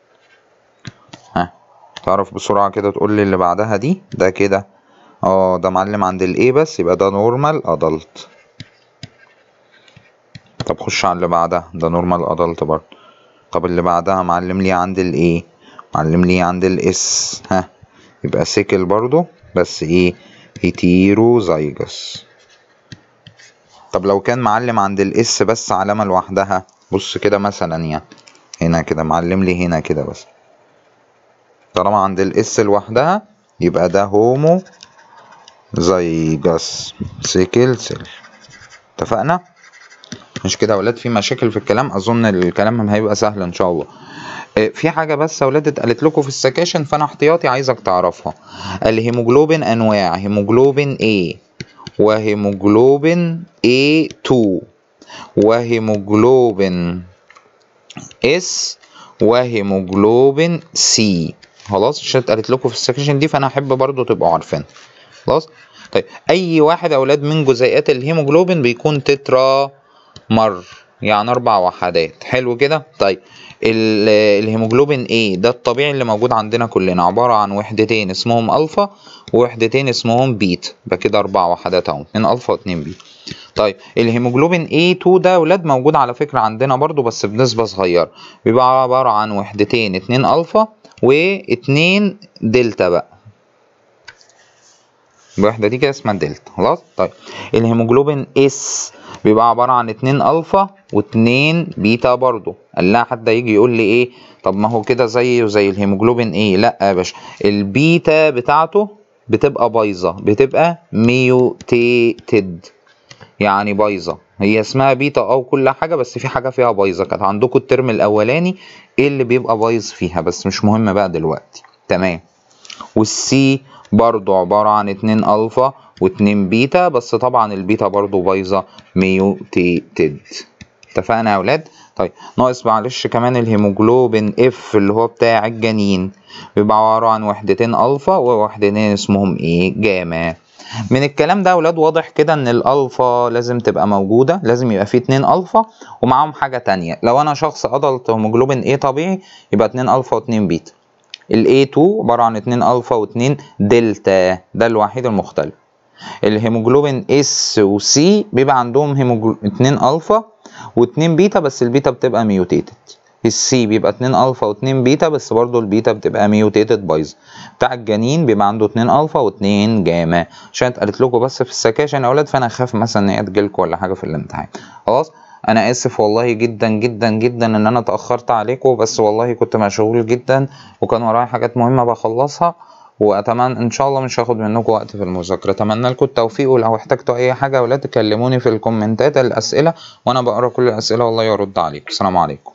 ها تعرف بسرعة كده تقول لي اللي بعدها دي ده كده اه ده معلم عند ال A بس يبقى ده نورمال أدلت طب خش على اللي بعدها ده نورمال ادلت برضه طب اللي بعدها معلم لي عند الايه معلم لي عند الاس ها يبقى سيكل برضه بس ايه هيتيروزايجس طب لو كان معلم عند الاس بس علامة لوحدها بص كده مثلا يعني هنا كده معلم لي هنا كده بس طالما عند الاس لوحدها يبقى ده هومو زيجس سيكل سيل اتفقنا مش كده يا ولاد في مشاكل في الكلام اظن الكلام هيبقى سهل ان شاء الله في حاجة بس يا ولاد اتقالت لكم في السكاشن فانا احتياطي عايزك تعرفها الهيموجلوبين انواع هيموجلوبين A وهيموجلوبين A2 وهيموجلوبين S وهيموجلوبين C خلاص عشان اتقالت لكم في السكاشن دي فانا احب برضو تبقوا عارفين خلاص طيب اي واحد يا اولاد من جزيئات الهيموجلوبين بيكون تترا مر يعني اربع وحدات حلو كده طيب الهيموجلوبين ايه ده الطبيعي اللي موجود عندنا كلنا عبارة عن وحدتين اسمهم الفا ووحدتين اسمهم بيت يبقى كده اربع وحدات اهو اتنين الفا واتنين بيت طيب الهيموجلوبين A2 ده ولاد موجود على فكرة عندنا برضو بس بنسبة صغيرة بيبقى عبارة عن وحدتين اتنين الفا واتنين دلتا بقى الوحدة دي كده اسمها دلتا خلاص طيب الهيموجلوبين اس بيبقى عبارة عن اتنين الفا واتنين بيتا برضو قال لها حد يجي يقول لي ايه طب ما هو كده زيه زي الهيموجلوبين ايه لا يا باشا البيتا بتاعته بتبقى بايظة بتبقى ميوتيتد يعني بايظة هي اسمها بيتا او كل حاجة بس في حاجة فيها بايظة كانت عندكم الترم الاولاني ايه اللي بيبقى بايظ فيها بس مش مهم بقى دلوقتي تمام والسي برضو عبارة عن اتنين الفا واتنين بيتا بس طبعا البيتا برضو بايظة ميوتيتد اتفقنا يا ولاد طيب ناقص معلش كمان الهيموجلوبين اف اللي هو بتاع الجنين بيبقى عبارة عن وحدتين الفا ووحدتين اسمهم ايه جاما من الكلام ده يا ولاد واضح كده ان الالفا لازم تبقى موجودة لازم يبقى فيه اتنين الفا ومعاهم حاجة تانية لو انا شخص ادلت هيموجلوبين ايه طبيعي يبقى اتنين الفا واتنين بيتا ال A2 عبارة عن اتنين الفا و2 دلتا ده الوحيد المختلف الهيموجلوبين S و C بيبقى عندهم هيموجلو... اتنين الفا واتنين بيتا بس البيتا بتبقى ميوتيتد السي بيبقى اتنين الفا واتنين بيتا بس برضو البيتا بتبقى ميوتيتد بايظه بتاع الجنين بيبقى عنده اتنين الفا واتنين جاما عشان اتقالت لكم بس في السكاشن يا اولاد فانا اخاف مثلا ان هي تجيلكم ولا حاجه في الامتحان خلاص انا اسف والله جدا جدا جدا ان انا اتاخرت عليكم بس والله كنت مشغول جدا وكان ورايا حاجات مهمه بخلصها واتمنى ان شاء الله مش هاخد منكم وقت في المذاكره اتمنى لكم التوفيق ولو احتجتوا اي حاجه يا ولاد تكلموني في الكومنتات الاسئله وانا بقرا كل الاسئله والله يرد عليكم السلام عليكم